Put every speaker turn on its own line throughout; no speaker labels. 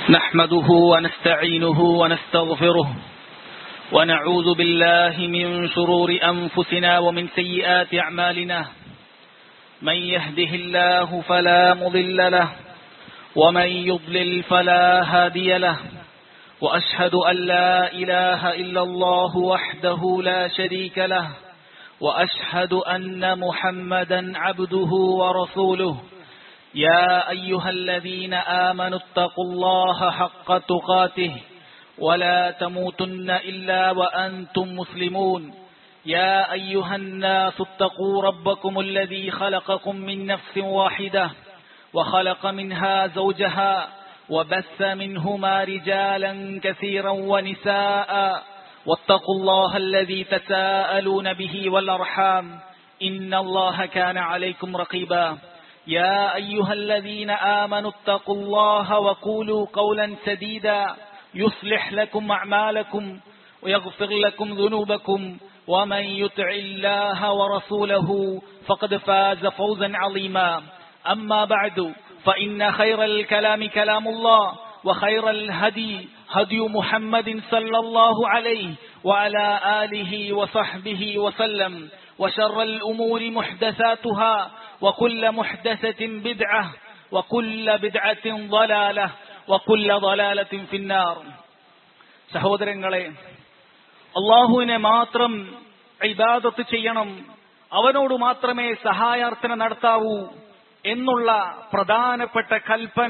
نحمده ونستعينه ونستغفره ونعوذ بالله من شرور أنفسنا ومن سيئات أعمالنا من يهده الله فلا مضل له ومن يضلل فلا هادي له وأشهد أن لا إله إلا الله وحده لا شريك له وأشهد أن محمدا عبده ورسوله يا أيها الذين آمنوا اتقوا الله حق تقاته ولا تموتن إلا وأنتم مسلمون يا أيها الناس اتقوا ربكم الذي خلقكم من نفس واحدة وخلق منها زوجها وبث منهما رجالا كثيرا ونساء واتقوا الله الذي تساءلون به والأرحام إن الله كان عليكم رقيبا يا أيها الذين آمنوا اتقوا الله وقولوا قولا سديدا يصلح لكم أعمالكم ويغفر لكم ذنوبكم ومن يطع الله ورسوله فقد فاز فوزا عظيما أما بعد فإن خير الكلام كلام الله وخير الهدي هدي محمد صلى الله عليه وعلى آله وصحبه وسلم وشر الأمور محدثاتها وكل محدثة بدعة وكل بدعة ضلالة وكل ضلالة في النار സഹോദരങ്ങളെ അള്ളാഹുവിനെ മാത്രം ഇബാദത്ത് ചെയ്യണം അവനോട് മാത്രമേ സഹായാർത്ഥന നടത്താവൂ എന്നുള്ള പ്രധാനപ്പെട്ട കൽപ്പന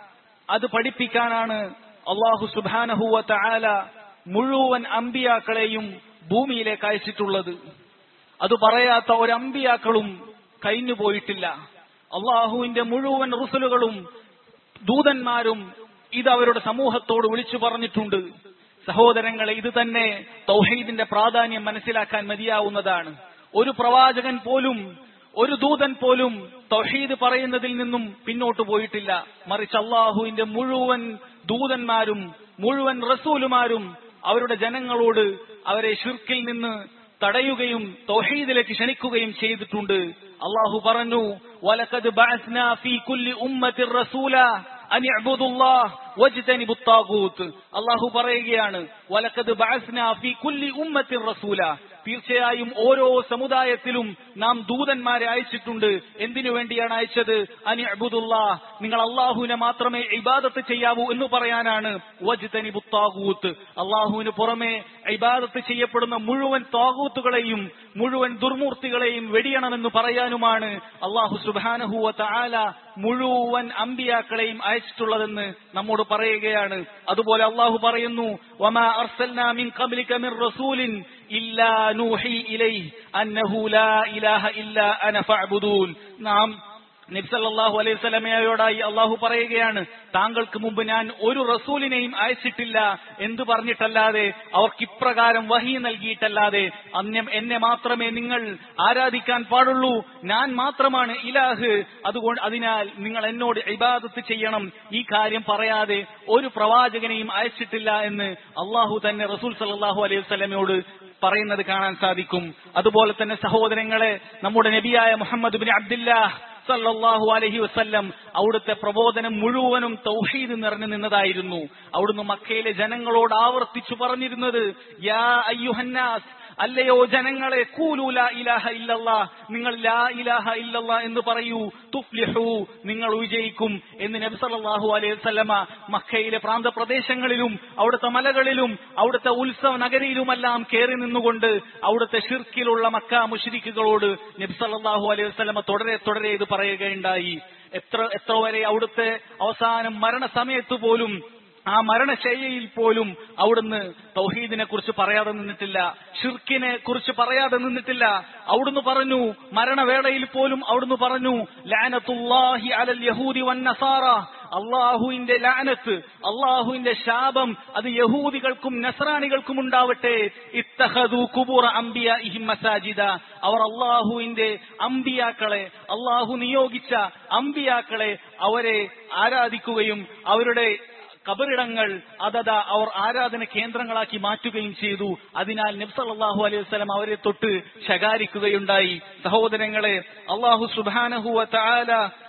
അത് പഠിപ്പിക്കാനാണ് അള്ളാഹു സുബാനഹുവ തആല മുഴുവൻ അമ്പിയാക്കളെയും ഭൂമിയിലേക്ക് അയച്ചിട്ടുള്ളത് അത് പറയാത്ത ഒരമ്പിയാക്കളും കഴിഞ്ഞു പോയിട്ടില്ല അള്ളാഹുവിന്റെ മുഴുവൻ റുസുലുകളും ദൂതന്മാരും ഇത് അവരുടെ സമൂഹത്തോട് വിളിച്ചു പറഞ്ഞിട്ടുണ്ട് സഹോദരങ്ങളെ ഇത് തന്നെ തൗഹീദിന്റെ പ്രാധാന്യം മനസ്സിലാക്കാൻ മതിയാവുന്നതാണ് ഒരു പ്രവാചകൻ പോലും ഒരു ദൂതൻ പോലും തൗഹീദ് പറയുന്നതിൽ നിന്നും പിന്നോട്ട് പോയിട്ടില്ല മറിച്ച് അള്ളാഹുവിന്റെ മുഴുവൻ ദൂതന്മാരും മുഴുവൻ റസൂലുമാരും അവരുടെ ജനങ്ങളോട് അവരെ ഷിർക്കിൽ നിന്ന് തടയുകയും തൗഹീദിലേക്ക് ക്ഷണിക്കുകയും ചെയ്തിട്ടുണ്ട് അള്ളാഹു പറഞ്ഞു വലക്കത് ബഅസ്നാ ഫീ കുല്ലി ഉമ്മത്തിർ റസൂല അൻ ഇഅ്ബുദുല്ലാഹ് വജ്തനിബു ത്താഗൂത്ത് അള്ളാഹു പറയുകയാണ് വലക്കത് ബഅസ്നാ ഫീ കുല്ലി ഉമ്മത്തിർ റസൂല തീർച്ചയായും ഓരോ സമുദായത്തിലും നാം ദൂതന്മാരെ അയച്ചിട്ടുണ്ട് എന്തിനു വേണ്ടിയാണ് അയച്ചത് അനി അബുദുല്ലാ നിങ്ങൾ അള്ളാഹുവിനെ മാത്രമേ ഇബാദത്ത് ചെയ്യാവൂ എന്ന് പറയാനാണ് വജ്തനി ബുത്താകൂത്ത് അള്ളാഹുവിന് പുറമെ ഇബാദത്ത് ചെയ്യപ്പെടുന്ന മുഴുവൻ താകൂത്തുകളെയും മുഴുവൻ ദുർമൂർത്തികളെയും വെടിയണമെന്ന് പറയാനുമാണ് അള്ളാഹു സുബാനഹുവ താല മുഴുവൻ അമ്പിയാക്കളെയും അയച്ചിട്ടുള്ളതെന്ന് നമ്മോട് പറയുകയാണ് അതുപോലെ അള്ളാഹു പറയുന്നു വമാ അർസൽനാ മിൻ ഖബ്ലിക മിർ റസൂലിൻ ഇല്ലാ നൂഹി ഇലൈഹി അന്നഹു ലാ ഇലാഹ ഇല്ലാ അന ഫഅ്ബുദൂൻ നാം നബ്സല്ലാഹു അലൈഹി സ്വലമയോടായി അള്ളാഹു പറയുകയാണ് താങ്കൾക്ക് മുമ്പ് ഞാൻ ഒരു റസൂലിനെയും അയച്ചിട്ടില്ല എന്തു പറഞ്ഞിട്ടല്ലാതെ അവർക്ക് ഇപ്രകാരം വഹി നൽകിയിട്ടല്ലാതെ അന്യം എന്നെ മാത്രമേ നിങ്ങൾ ആരാധിക്കാൻ പാടുള്ളൂ ഞാൻ മാത്രമാണ് ഇലാഹ് അതുകൊണ്ട് അതിനാൽ നിങ്ങൾ എന്നോട് ഇബാദത്ത് ചെയ്യണം ഈ കാര്യം പറയാതെ ഒരു പ്രവാചകനെയും അയച്ചിട്ടില്ല എന്ന് അള്ളാഹു തന്നെ റസൂൽ സല്ലാഹു അലൈഹി സ്വലമയോട് പറയുന്നത് കാണാൻ സാധിക്കും അതുപോലെ തന്നെ സഹോദരങ്ങളെ നമ്മുടെ നബിയായ മുഹമ്മദ് ബിൻ അബ്ദുല്ലാഹ് സല്ലല്ലാഹു അലഹി വസ്ല്ലം അവിടുത്തെ പ്രബോധനം മുഴുവനും തൗഹീദ് നിറഞ്ഞു നിന്നതായിരുന്നു അവിടുന്ന് മക്കയിലെ ജനങ്ങളോട് ആവർത്തിച്ചു പറഞ്ഞിരുന്നത് യാ അയ്യുഹന്നാസ് അല്ലയോ ജനങ്ങളെ കൂലൂല ഇലാഹ ഇല്ലല്ലാ നിങ്ങൾ ലാ ഇലാഹ ഇല്ലല്ലാ എന്ന് പറയൂ തുഫ്ലിഹു നിങ്ങൾ വിജയിക്കും എന്ന് നബി സല്ലല്ലാഹു അലൈഹി വസല്ലമ മക്കയിലെ പ്രാന്ത പ്രദേശങ്ങളിലും അവിടുത്തെ മലകളിലും അവിടുത്തെ ഉത്സവ നഗരിയിലുമെല്ലാം കയറി നിന്നുകൊണ്ട് അവിടുത്തെ ഷിർക്കിലുള്ള മക്ക മുഷ്രിക്കുകളോട് നബി സല്ലല്ലാഹു അലൈഹി വസല്ലമ തുടരെ തുടരെ ഇത് പറയുകയുണ്ടായി എത്ര എത്ര വരെ അവിടുത്തെ അവസാനം മരണസമയത്ത് പോലും ആ മരണശൈലിയിൽ പോലും അവിടുന്ന് തൗഹീദിനെ കുറിച്ച് പറയാതെ നിന്നിട്ടില്ല ഷിർക്കിനെ കുറിച്ച് പറയാതെ നിന്നിട്ടില്ല അവിടുന്ന് പറഞ്ഞു മരണവേളയിൽ പോലും അവിടുന്ന് പറഞ്ഞു ലാനത്തുല്ലാഹി അലൽ യഹൂദി വന്നസാറ അള്ളാഹുവിന്റെ ലാനത്ത് അള്ളാഹുവിന്റെ ശാപം അത് യഹൂദികൾക്കും നസ്രാണികൾക്കും ഉണ്ടാവട്ടെ ഇത്തഹദു കുബൂറ അംബിയ ഇഹിം മസാജിദ അവർ അള്ളാഹുവിന്റെ അമ്പിയാക്കളെ അള്ളാഹു നിയോഗിച്ച അമ്പിയാക്കളെ അവരെ ആരാധിക്കുകയും അവരുടെ കബറിടങ്ങൾ അതതാ അവർ ആരാധന കേന്ദ്രങ്ങളാക്കി മാറ്റുകയും ചെയ്തു അതിനാൽ നബ്സല്ലാഹു അലൈഹി വസ്ലം അവരെ തൊട്ട് ശകാരിക്കുകയുണ്ടായി സഹോദരങ്ങളെ അള്ളാഹു സുബാനഹുവ താല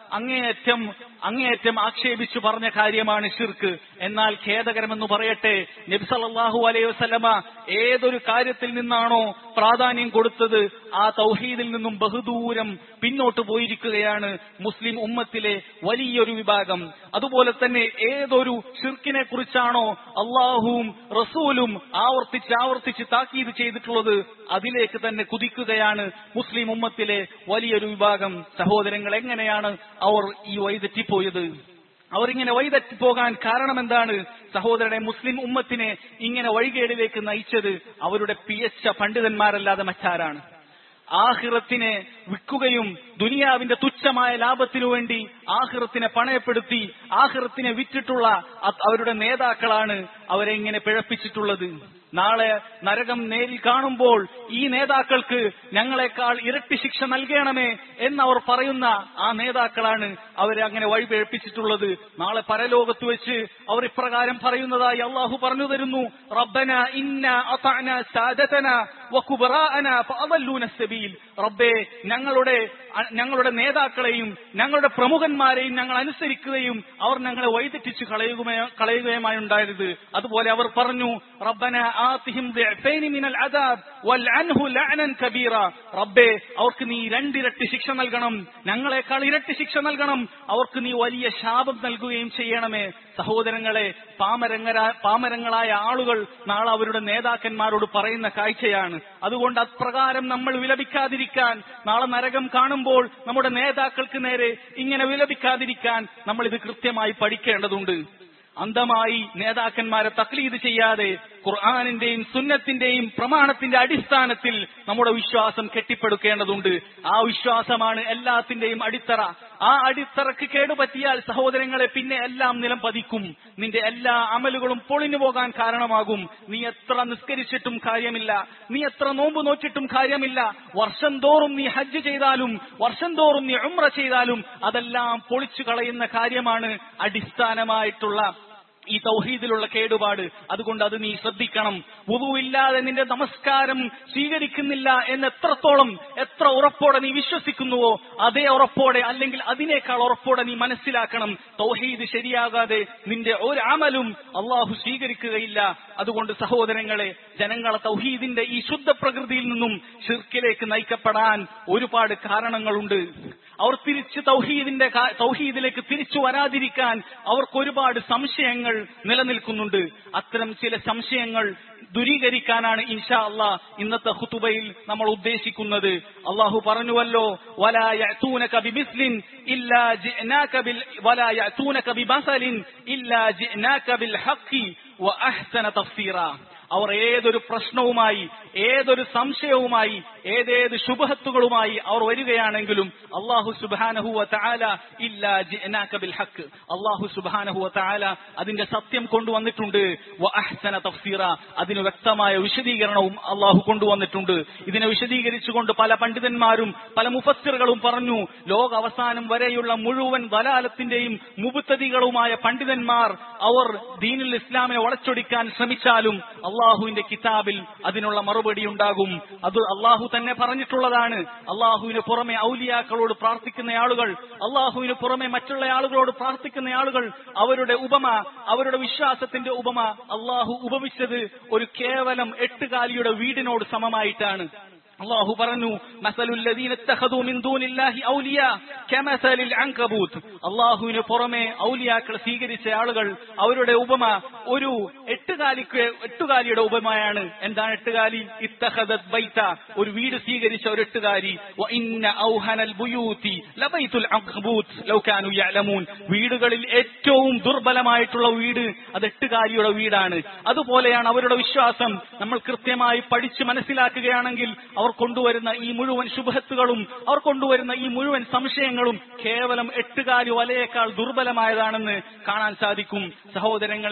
അങ്ങേയറ്റം അങ്ങേയറ്റം ആക്ഷേപിച്ചു പറഞ്ഞ കാര്യമാണ് ഷിർക്ക് എന്നാൽ ഖേദകരമെന്ന് പറയട്ടെ നബി സല്ലല്ലാഹു അലൈഹി വസല്ലമ ഏതൊരു കാര്യത്തിൽ നിന്നാണോ പ്രാധാന്യം കൊടുത്തത് ആ തൗഹീദിൽ നിന്നും ബഹുദൂരം പിന്നോട്ട് പോയിരിക്കുകയാണ് മുസ്ലിം ഉമ്മത്തിലെ വലിയൊരു വിഭാഗം അതുപോലെ തന്നെ ഏതൊരു ഷിർക്കിനെ കുറിച്ചാണോ അള്ളാഹുവും റസൂലും ആവർത്തിച്ച് ആവർത്തിച്ച് താക്കീത് ചെയ്തിട്ടുള്ളത് അതിലേക്ക് തന്നെ കുതിക്കുകയാണ് മുസ്ലിം ഉമ്മത്തിലെ വലിയൊരു വിഭാഗം സഹോദരങ്ങൾ എങ്ങനെയാണ് അവർ ഈ വഴിതെറ്റിപ്പോയത് അവരിങ്ങനെ വഴിതെറ്റി പോകാൻ കാരണം എന്താണ് സഹോദരനെ മുസ്ലിം ഉമ്മത്തിനെ ഇങ്ങനെ വഴികേടിലേക്ക് നയിച്ചത് അവരുടെ പിയച്ച പണ്ഡിതന്മാരല്ലാതെ മറ്റാരാണ് ആഹിറത്തിനെ വിൽക്കുകയും ദുനിയാവിന്റെ തുച്ഛമായ ലാഭത്തിനു വേണ്ടി ആഹിറത്തിനെ പണയപ്പെടുത്തി ആഹിറത്തിനെ വിറ്റിട്ടുള്ള അ- അവരുടെ നേതാക്കളാണ് അവരെ ഇങ്ങനെ പിഴപ്പിച്ചിട്ടുള്ളത് നാളെ നരകം നേരിൽ കാണുമ്പോൾ ഈ നേതാക്കൾക്ക് ഞങ്ങളെക്കാൾ ഇരട്ടി ശിക്ഷ നൽകണമേ എന്നവർ പറയുന്ന ആ നേതാക്കളാണ് അവരെ അങ്ങനെ വഴി പിഴപ്പിച്ചിട്ടുള്ളത് നാളെ പരലോകത്ത് വെച്ച് അവർ ഇപ്രകാരം പറയുന്നതായി അള്ളാഹു പറഞ്ഞു തരുന്നു റബ്ബന ഇന്ന അതഅന സാദതന വകുബറാഅന ഫഅദല്ലൂന സബീൽ റബ്ബേ ഞങ്ങളുടെ അ- ഞങ്ങളുടെ നേതാക്കളെയും ഞങ്ങളുടെ പ്രമുഖന്മാരെയും ഞങ്ങൾ അനുസരിക്കുകയും അവർ ഞങ്ങളെ വഴിതെറ്റിച്ച് കളയുകയോ കളയുകയുമായി ഉണ്ടായത് അതുപോലെ അവർ പറഞ്ഞു റബ്ബന ആതിഹിം ദിഅഫൈനി മിനൽ അദാബ് വൽഅൻഹു ലഅനൻ കബീറ റബ്ബേ അവർക്ക് നീ രണ്ടിരട്ടി ശിക്ഷ നൽകണം ഞങ്ങളെക്കാൾ ഇരട്ടി ശിക്ഷ നൽകണം അവർക്ക് നീ വലിയ ശാപം നൽകുകയും ചെയ്യണമേ സഹോദരങ്ങളെ പാമരങ്ങരാ പാമരങ്ങളായ ആളുകൾ നാളെ അവരുടെ നേതാക്കന്മാരോട് പറയുന്ന കാഴ്ചയാണ് അതുകൊണ്ട് അപ്രകാരം നമ്മൾ വിലപിക്കാതിരിക്കാൻ നാളെ നരകം കാണുമ്പോൾ നമ്മുടെ നേതാക്കൾക്ക് നേരെ ഇങ്ങനെ വിലപിക്കാതിരിക്കാൻ നമ്മൾ ഇത് കൃത്യമായി പഠിക്കേണ്ടതുണ്ട് അന്ധമായി നേതാക്കന്മാരെ തക്ലീത് ചെയ്യാതെ ഖുർആാനിന്റെയും സുന്നത്തിന്റെയും പ്രമാണത്തിന്റെ അടിസ്ഥാനത്തിൽ നമ്മുടെ വിശ്വാസം കെട്ടിപ്പടുക്കേണ്ടതുണ്ട് ആ വിശ്വാസമാണ് എല്ലാത്തിന്റെയും അടിത്തറ ആ അടിത്തറക്ക് കേടുപറ്റിയാൽ സഹോദരങ്ങളെ പിന്നെ എല്ലാം നിലം പതിക്കും നിന്റെ എല്ലാ അമലുകളും പൊളിഞ്ഞു പോകാൻ കാരണമാകും നീ എത്ര നിസ്കരിച്ചിട്ടും കാര്യമില്ല നീ എത്ര നോമ്പ് നോച്ചിട്ടും കാര്യമില്ല വർഷം തോറും നീ ഹജ്ജ് ചെയ്താലും വർഷം തോറും നീ ഉമ്ര ചെയ്താലും അതെല്ലാം പൊളിച്ചു കളയുന്ന കാര്യമാണ് അടിസ്ഥാനമായിട്ടുള്ള ഈ തൗഹീദിലുള്ള കേടുപാട് അതുകൊണ്ട് അത് നീ ശ്രദ്ധിക്കണം വുതുവില്ലാതെ നിന്റെ നമസ്കാരം സ്വീകരിക്കുന്നില്ല എന്ന് എത്രത്തോളം എത്ര ഉറപ്പോടെ നീ വിശ്വസിക്കുന്നുവോ അതേ ഉറപ്പോടെ അല്ലെങ്കിൽ അതിനേക്കാൾ ഉറപ്പോടെ നീ മനസ്സിലാക്കണം തൗഹീദ് ശരിയാകാതെ നിന്റെ ഒരു അമലും അള്ളാഹു സ്വീകരിക്കുകയില്ല അതുകൊണ്ട് സഹോദരങ്ങളെ ജനങ്ങളെ തൗഹീദിന്റെ ഈ ശുദ്ധ പ്രകൃതിയിൽ നിന്നും ഷിർക്കിലേക്ക് നയിക്കപ്പെടാൻ ഒരുപാട് കാരണങ്ങളുണ്ട് അവർ തിരിച്ച് തൗഹീദിന്റെ കാ- തൗഹീദിലേക്ക് തിരിച്ചു വരാതിരിക്കാൻ അവർക്ക് ഒരുപാട് സംശയങ്ങൾ നിലനിൽക്കുന്നുണ്ട് അത്തരം ചില സംശയങ്ങൾ ദൂരീകരിക്കാനാണ് ഇൻഷാ അള്ളാ ഇന്നത്തെ ഹുതുബയിൽ നമ്മൾ ഉദ്ദേശിക്കുന്നത് അള്ളാഹു പറഞ്ഞുവല്ലോ വലാ യഅ്തൂനക ബിമിസ്ലിൻ ഇല്ലാ ജിഅ്നാക ബിൽ വലാ യഅ്തൂനക ബിമസലിൻ ഇല്ലാ ജിഅ്നാക ബിൽ ഹഖി വഅഹ്സന തഫ്സീറ അവർ ഏതൊരു പ്രശ്നവുമായി ഏതൊരു സംശയവുമായി ഏതേത് ശുഭഹത്തുകളുമായി അവർ വരികയാണെങ്കിലും അള്ളാഹു സുബാനഹുവ താല ഇല്ല ജിഅ്നാക ബിൽ ഹക്ക് അള്ളാഹു സുബാനഹുവ താല അതിന്റെ സത്യം കൊണ്ടുവന്നിട്ടുണ്ട് വ അഹ്സന തഫ്സീറ അതിന് വ്യക്തമായ വിശദീകരണവും അള്ളാഹു കൊണ്ടുവന്നിട്ടുണ്ട് ഇതിനെ വിശദീകരിച്ചുകൊണ്ട് പല പണ്ഡിതന്മാരും പല മുഫസ്സിറുകളും പറഞ്ഞു ലോക അവസാനം വരെയുള്ള മുഴുവൻ വലാലത്തിന്റെയും മുബുത്തതികളുമായ പണ്ഡിതന്മാർ അവർ ദീനുൽ ഇസ്ലാമിനെ വളച്ചൊടിക്കാൻ ശ്രമിച്ചാലും അള്ളാഹുവിന്റെ കിതാബിൽ അതിനുള്ള മറുപടി ഉണ്ടാകും അത് അള്ളാഹു തന്നെ പറഞ്ഞിട്ടുള്ളതാണ് അള്ളാഹുവിന് പുറമെ ഔലിയാക്കളോട് പ്രാർത്ഥിക്കുന്ന ആളുകൾ അള്ളാഹുവിന് പുറമെ മറ്റുള്ള ആളുകളോട് പ്രാർത്ഥിക്കുന്ന ആളുകൾ അവരുടെ ഉപമ അവരുടെ വിശ്വാസത്തിന്റെ ഉപമ അള്ളാഹു ഉപമിച്ചത് ഒരു കേവലം എട്ടുകാലിയുടെ വീടിനോട് സമമായിട്ടാണ് അള്ളാഹു പറഞ്ഞു മസലുല്ലദീന ഇത്തഖദൂ മിൻ ദൂനില്ലാഹി ഔലിയാ കമസലിൽ അൻകബൂത്ത് അള്ളാഹുവിന് പുറമെ ഔലിയാക്കൾ സ്വീകരിച്ച ആളുകൾ അവരുടെ ഉപമ ഒരു എട്ടുകാലിക്ക് എട്ടുകാലിയുടെ ഉപമയാണ് എന്താണ് എട്ടുകാലി ഇത്തഖദത് ബൈത ഒരു വീട് സ്വീകരിച്ച ഒരു എട്ടുകാലി വ ഇന്ന ഔഹനൽ ബുയൂതി ലബൈത്തുൽ അൻകബൂത്ത് ലൗ കാനൂ യഅലമൂൻ വീടുകളിൽ ഏറ്റവും ദുർബലമായിട്ടുള്ള വീട് അത് എട്ടുകാലിയുടെ വീടാണ് അതുപോലെയാണ് അവരുടെ വിശ്വാസം നമ്മൾ കൃത്യമായി പഠിച്ച് മനസ്സിലാക്കുകയാണെങ്കിൽ അവർ കൊണ്ടുവരുന്ന ഈ മുഴുവൻ ശുഭത്തുകളും അവർ കൊണ്ടുവരുന്ന ഈ മുഴുവൻ സംശയങ്ങളും കേവലം എട്ടുകാലി വലയേക്കാൾ ദുർബലമായതാണെന്ന് കാണാൻ സാധിക്കും സഹോദരങ്ങളെ അവരുടെ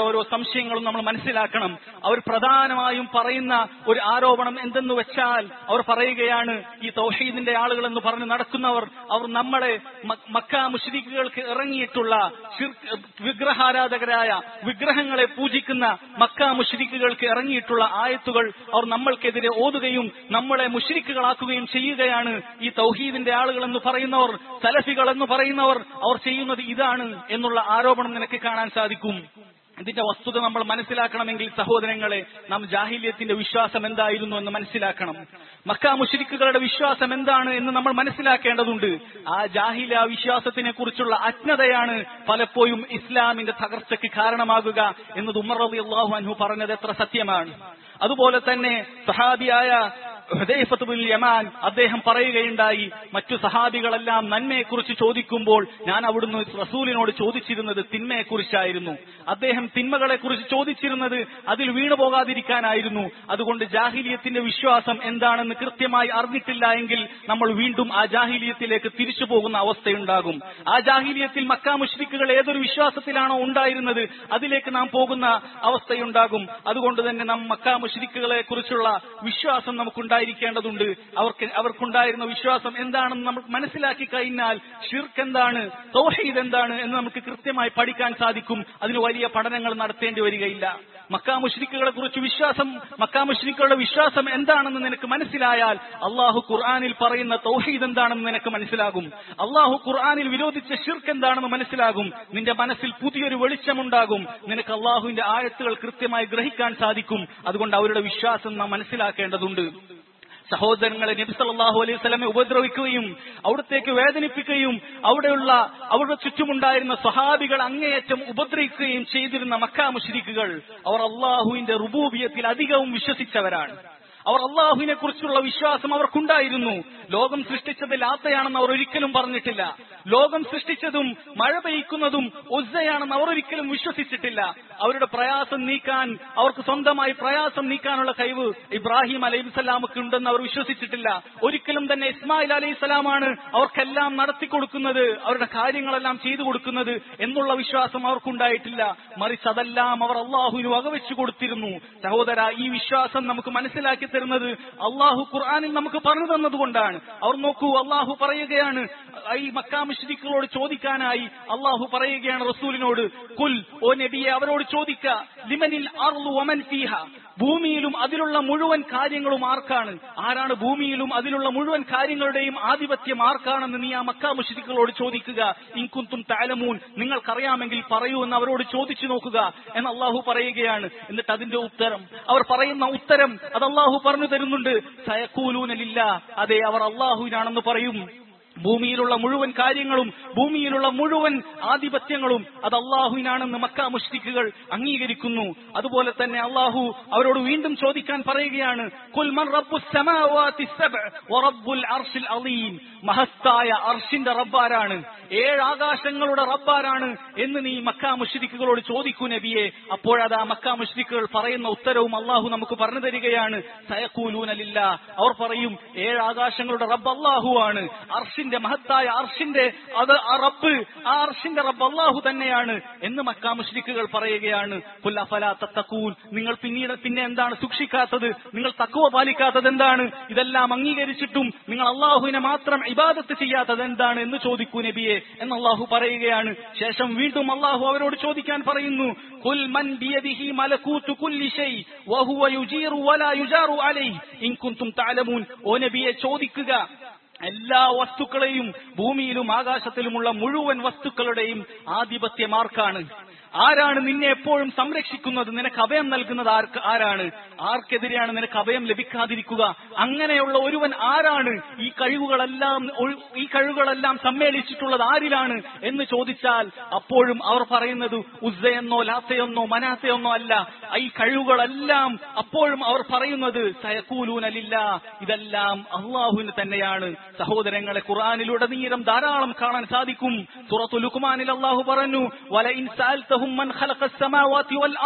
ഓരോ സംശയങ്ങളും നമ്മൾ മനസ്സിലാക്കണം അവർ പ്രധാനമായും പറയുന്ന ഒരു ആരോപണം എന്തെന്ന് വെച്ചാൽ അവർ പറയുകയാണ് ഈ തൗഹീദിന്റെ ആളുകൾ എന്ന് പറഞ്ഞ് നടക്കുന്നവർ അവർ നമ്മളെ മ- മക്ക മുഷ്രിക്കുകൾക്ക് ഇറങ്ങിയിട്ടുള്ള ശിർക്ക് വിഗ്രഹാരാധകരായ വിഗ്രഹങ്ങളെ പൂജിക്കുന്ന മക്ക മുഷ്രിക്കുകൾക്ക് ഇറങ്ങിയിട്ടുള്ള ആയത്തുകൾ അവർ നമ്മൾക്കെതിരെ ഓതുകയും നമ്മളെ മുഷ്രിക്കുകളാക്കുകയും ചെയ്യുകയാണ് ഈ തൗഹീദിന്റെ ആളുകൾ എന്ന് പറയുന്നവർ സലഫികൾ എന്ന് പറയുന്നവർ അവർ ചെയ്യുന്നത് ഇതാണ് എന്നുള്ള ആരോപണം നിനക്ക് കാണാൻ സാധിക്കും ഇതിന്റെ വസ്തുത നമ്മൾ മനസ്സിലാക്കണമെങ്കിൽ സഹോദരങ്ങളെ നാം ജാഹില്യത്തിന്റെ വിശ്വാസം എന്തായിരുന്നു എന്ന് മനസ്സിലാക്കണം മക്ക മുഷരിക്കുകളുടെ വിശ്വാസം എന്താണ് എന്ന് നമ്മൾ മനസ്സിലാക്കേണ്ടതുണ്ട് ആ ജാഹില വിശ്വാസത്തിനെ കുറിച്ചുള്ള അജ്ഞതയാണ് പലപ്പോഴും ഇസ്ലാമിന്റെ തകർച്ചയ്ക്ക് കാരണമാകുക എന്നത് ഉമർ റബി അള്ളാഹു അൻഹു പറഞ്ഞത് എത്ര സത്യമാണ് അതുപോലെ തന്നെ സഹാബിയായ ഹുദൈഫത്ത് ബിൻ യമാൻ അദ്ദേഹം പറയുകയുണ്ടായി മറ്റു സഹാബികളെല്ലാം നന്മയെക്കുറിച്ച് ചോദിക്കുമ്പോൾ ഞാൻ അവിടുന്ന് റസൂലിനോട് ചോദിച്ചിരുന്നത് തിന്മയെക്കുറിച്ചായിരുന്നു അദ്ദേഹം തിന്മകളെക്കുറിച്ച് ചോദിച്ചിരുന്നത് അതിൽ വീണു പോകാതിരിക്കാനായിരുന്നു അതുകൊണ്ട് ജാഹിലിയത്തിന്റെ വിശ്വാസം എന്താണെന്ന് കൃത്യമായി അറിഞ്ഞിട്ടില്ല എങ്കിൽ നമ്മൾ വീണ്ടും ആ ജാഹിലിയത്തിലേക്ക് തിരിച്ചു പോകുന്ന അവസ്ഥയുണ്ടാകും ആ ജാഹിലിയത്തിൽ മക്കാ മുഷ്രിക്കുകൾ ഏതൊരു വിശ്വാസത്തിലാണോ ഉണ്ടായിരുന്നത് അതിലേക്ക് നാം പോകുന്ന അവസ്ഥയുണ്ടാകും അതുകൊണ്ട് തന്നെ നാം മക്കാ മുഷ്രിക്കുകളെ കുറിച്ചുള്ള വിശ്വാസം നമുക്കുണ്ടായിരിക്കേണ്ടതുണ്ട് അവർക്ക് അവർക്കുണ്ടായിരുന്ന വിശ്വാസം എന്താണെന്ന് നമ്മൾ മനസ്സിലാക്കി കഴിഞ്ഞാൽ ഷിർക്ക് എന്താണ് തൗഹീദ് എന്താണ് എന്ന് നമുക്ക് കൃത്യമായി പഠിക്കാൻ സാധിക്കും അതിന് വലിയ പഠനങ്ങൾ നടത്തേണ്ടി വരികയില്ല മക്കാ മുഷ്രിക്കുകളെ കുറിച്ച് വിശ്വാസം മക്കാ മുഷ്രിക്കുകളുടെ വിശ്വാസം എന്താണെന്ന് നിനക്ക് മനസ്സിലായാൽ അള്ളാഹു ഖുർആാനിൽ പറയുന്ന തൗഹീദ് എന്താണെന്ന് നിനക്ക് മനസ്സിലാകും അള്ളാഹു ഖുർആാനിൽ വിരോധിച്ച ഷിർക്ക് എന്താണെന്ന് മനസ്സിലാകും നിന്റെ മനസ്സിൽ പുതിയൊരു വെളിച്ചമുണ്ടാകും നിനക്ക് അള്ളാഹുവിന്റെ ആയത്തുകൾ കൃത്യമായി ഗ്രഹിക്കാൻ സാധിക്കും അതുകൊണ്ട് അവരുടെ വിശ്വാസം നാം മനസ്സിലാക്കേണ്ടതുണ്ട് സഹോദരങ്ങളെ നബി സല്ലല്ലാഹു അലൈഹി വസല്ലമെ ഉപദ്രവിക്കുകയും അവിടത്തേക്ക് വേദനിപ്പിക്കുകയും അവിടെയുള്ള അവരുടെ ചുറ്റുമുണ്ടായിരുന്ന സ്വഹാബികൾ അങ്ങേയറ്റം ഉപദ്രവിക്കുകയും ചെയ്തിരുന്ന മക്കാ മുശ്രിക്കുകൾ അവർ അള്ളാഹുവിന്റെ റുബൂബിയത്തിൽ അധികവും വിശ്വസിച്ചവരാണ് അവർ അള്ളാഹുവിനെ കുറിച്ചുള്ള വിശ്വാസം അവർക്കുണ്ടായിരുന്നു ലോകം സൃഷ്ടിച്ചത് ലാത്തയാണെന്ന് അവർ ഒരിക്കലും പറഞ്ഞിട്ടില്ല ലോകം സൃഷ്ടിച്ചതും മഴ പെയ്ക്കുന്നതും ഉസ്സയാണെന്ന് അവർ ഒരിക്കലും വിശ്വസിച്ചിട്ടില്ല അവരുടെ പ്രയാസം നീക്കാൻ അവർക്ക് സ്വന്തമായി പ്രയാസം നീക്കാനുള്ള കഴിവ് ഇബ്രാഹിം അലൈഹിസ്സലാമക്ക് ഉണ്ടെന്ന് അവർ വിശ്വസിച്ചിട്ടില്ല ഒരിക്കലും തന്നെ ഇസ്മായിൽ അലൈഹിസ്സലാമാണ് അവർക്കെല്ലാം നടത്തി കൊടുക്കുന്നത് അവരുടെ കാര്യങ്ങളെല്ലാം ചെയ്തു കൊടുക്കുന്നത് എന്നുള്ള വിശ്വാസം അവർക്കുണ്ടായിട്ടില്ല മറിച്ച് അതെല്ലാം അവർ അള്ളാഹുവിന് വകവെച്ചു കൊടുത്തിരുന്നു സഹോദര ഈ വിശ്വാസം നമുക്ക് മനസ്സിലാക്കി തരുന്നത് അള്ളാഹു ഖുർആാനിൽ നമുക്ക് പറഞ്ഞു തന്നതുകൊണ്ടാണ് അവർ നോക്കൂ അള്ളാഹു പറയുകയാണ് ഈ മക്കാമുഷ്രിക്കളോട് ചോദിക്കാനായി അള്ളാഹു പറയുകയാണ് റസൂലിനോട് കുൽ ഓ നബിയെ അവരോട് ചോദിക്ക ലിമനിൽ അർളു വമൻ ഫീഹ ഭൂമിയിലും അതിലുള്ള മുഴുവൻ കാര്യങ്ങളും ആർക്കാണ് ആരാണ് ഭൂമിയിലും അതിലുള്ള മുഴുവൻ കാര്യങ്ങളുടെയും ആധിപത്യം ആർക്കാണെന്ന് നീ ആ മക്കാ മുഷ്രിക്കളോട് ചോദിക്കുക ഇൻകുന്തും താലമൂൻ നിങ്ങൾക്കറിയാമെങ്കിൽ പറയൂ എന്ന് അവരോട് ചോദിച്ചു നോക്കുക എന്ന് അള്ളാഹു പറയുകയാണ് എന്നിട്ട് അതിന്റെ ഉത്തരം അവർ പറയുന്ന ഉത്തരം അത് അള്ളാഹു പറഞ്ഞു തരുന്നുണ്ട് സയക്കൂലൂനലില്ല അതെ അവർ അള്ളാഹുവിനാണെന്ന് പറയും ഭൂമിയിലുള്ള മുഴുവൻ കാര്യങ്ങളും ഭൂമിയിലുള്ള മുഴുവൻ ആധിപത്യങ്ങളും അത് അള്ളാഹുവിനാണെന്ന് മക്ക മുഷ്രിക്കുകൾ അംഗീകരിക്കുന്നു അതുപോലെ തന്നെ അള്ളാഹു അവരോട് വീണ്ടും ചോദിക്കാൻ പറയുകയാണ് കുൽമൻ റബ്ബുസ് സമാവാതി സബ്അ വറബ്ബുൽ അർശിൽ അളീം മഹത്തായ അർഷിന്റെ റബ്ബാരാണ് ഏഴ് ആകാശങ്ങളുടെ റബ്ബാരാണ് എന്ന് നീ മക്ക മുഷ്രിക്കുകളോട് ചോദിക്കൂ നബിയെ അപ്പോഴത് ആ മക്ക മുഷ്രിക്കുകൾ പറയുന്ന ഉത്തരവും അള്ളാഹു നമുക്ക് പറഞ്ഞു തരികയാണ് സയക്കൂലൂനലില്ല അവർ പറയും ഏഴ് ആകാശങ്ങളുടെ റബ്ബ് അള്ളാഹുവാണ് അർഷിന്റെ മഹത്തായ അർഷിന്റെ അത് ആ റബ്ബ് ആ അർഷിന്റെ റബ്ബ് അള്ളാഹു തന്നെയാണ് എന്ന് മക്ക മുഷ്രിക്കുകൾ പറയുകയാണ് പുല്ലഫല തത്തക്കൂൽ നിങ്ങൾ പിന്നീട് പിന്നെ എന്താണ് സൂക്ഷിക്കാത്തത് നിങ്ങൾ തക്കുവ പാലിക്കാത്തത് എന്താണ് ഇതെല്ലാം അംഗീകരിച്ചിട്ടും നിങ്ങൾ അള്ളാഹുവിനെ മാത്രം ഇബാദത്ത് ചെയ്യാത്തത് എന്താണ് എന്ന് ചോദിക്കൂ നബിയെ എന്ന് അള്ളാഹു പറയുകയാണ് ശേഷം വീണ്ടും അള്ളാഹു അവരോട് ചോദിക്കാൻ പറയുന്നു കുൽ മൻ ബിയദിഹി മലകൂതു കുല്ലി ഷൈ വഹുവ യുജീറു വലാ യുജാറു അലൈഹി ഇൻ കുൻതും തഅലമൂൻ ഓ നബിയെ ചോദിക്കുക എല്ലാ വസ്തുക്കളെയും ഭൂമിയിലും ആകാശത്തിലുമുള്ള മുഴുവൻ വസ്തുക്കളുടെയും ആധിപത്യം ആർക്കാണ് ആരാണ് നിന്നെ എപ്പോഴും സംരക്ഷിക്കുന്നത് നിനക്ക് അഭയം നൽകുന്നത് ആർക്ക് ആരാണ് ആർക്കെതിരെയാണ് നിനക്ക് അഭയം ലഭിക്കാതിരിക്കുക അങ്ങനെയുള്ള ഒരുവൻ ആരാണ് ഈ കഴിവുകളെല്ലാം ഒഴി- ഈ കഴിവുകളെല്ലാം സമ്മേളിച്ചിട്ടുള്ളത് ആരിലാണ് എന്ന് ചോദിച്ചാൽ അപ്പോഴും അവർ പറയുന്നത് ഉസ്സയെന്നോ ലാത്തയെന്നോ മനാത്തയെന്നോ അല്ല ഈ കഴിവുകളെല്ലാം അപ്പോഴും അവർ പറയുന്നത് സയക്കൂലൂനലില്ല ഇതെല്ലാം അള്ളാഹുവിന് തന്നെയാണ് സഹോദരങ്ങളെ ഖുർആാനിലുടനീളം ധാരാളം കാണാൻ സാധിക്കും സൂറത്തു ലുക്മാനിൽ അള്ളാഹു പറഞ്ഞു വല ഇൻ സഅൽതഹും മൻ ഖലഖ السماوات والأرض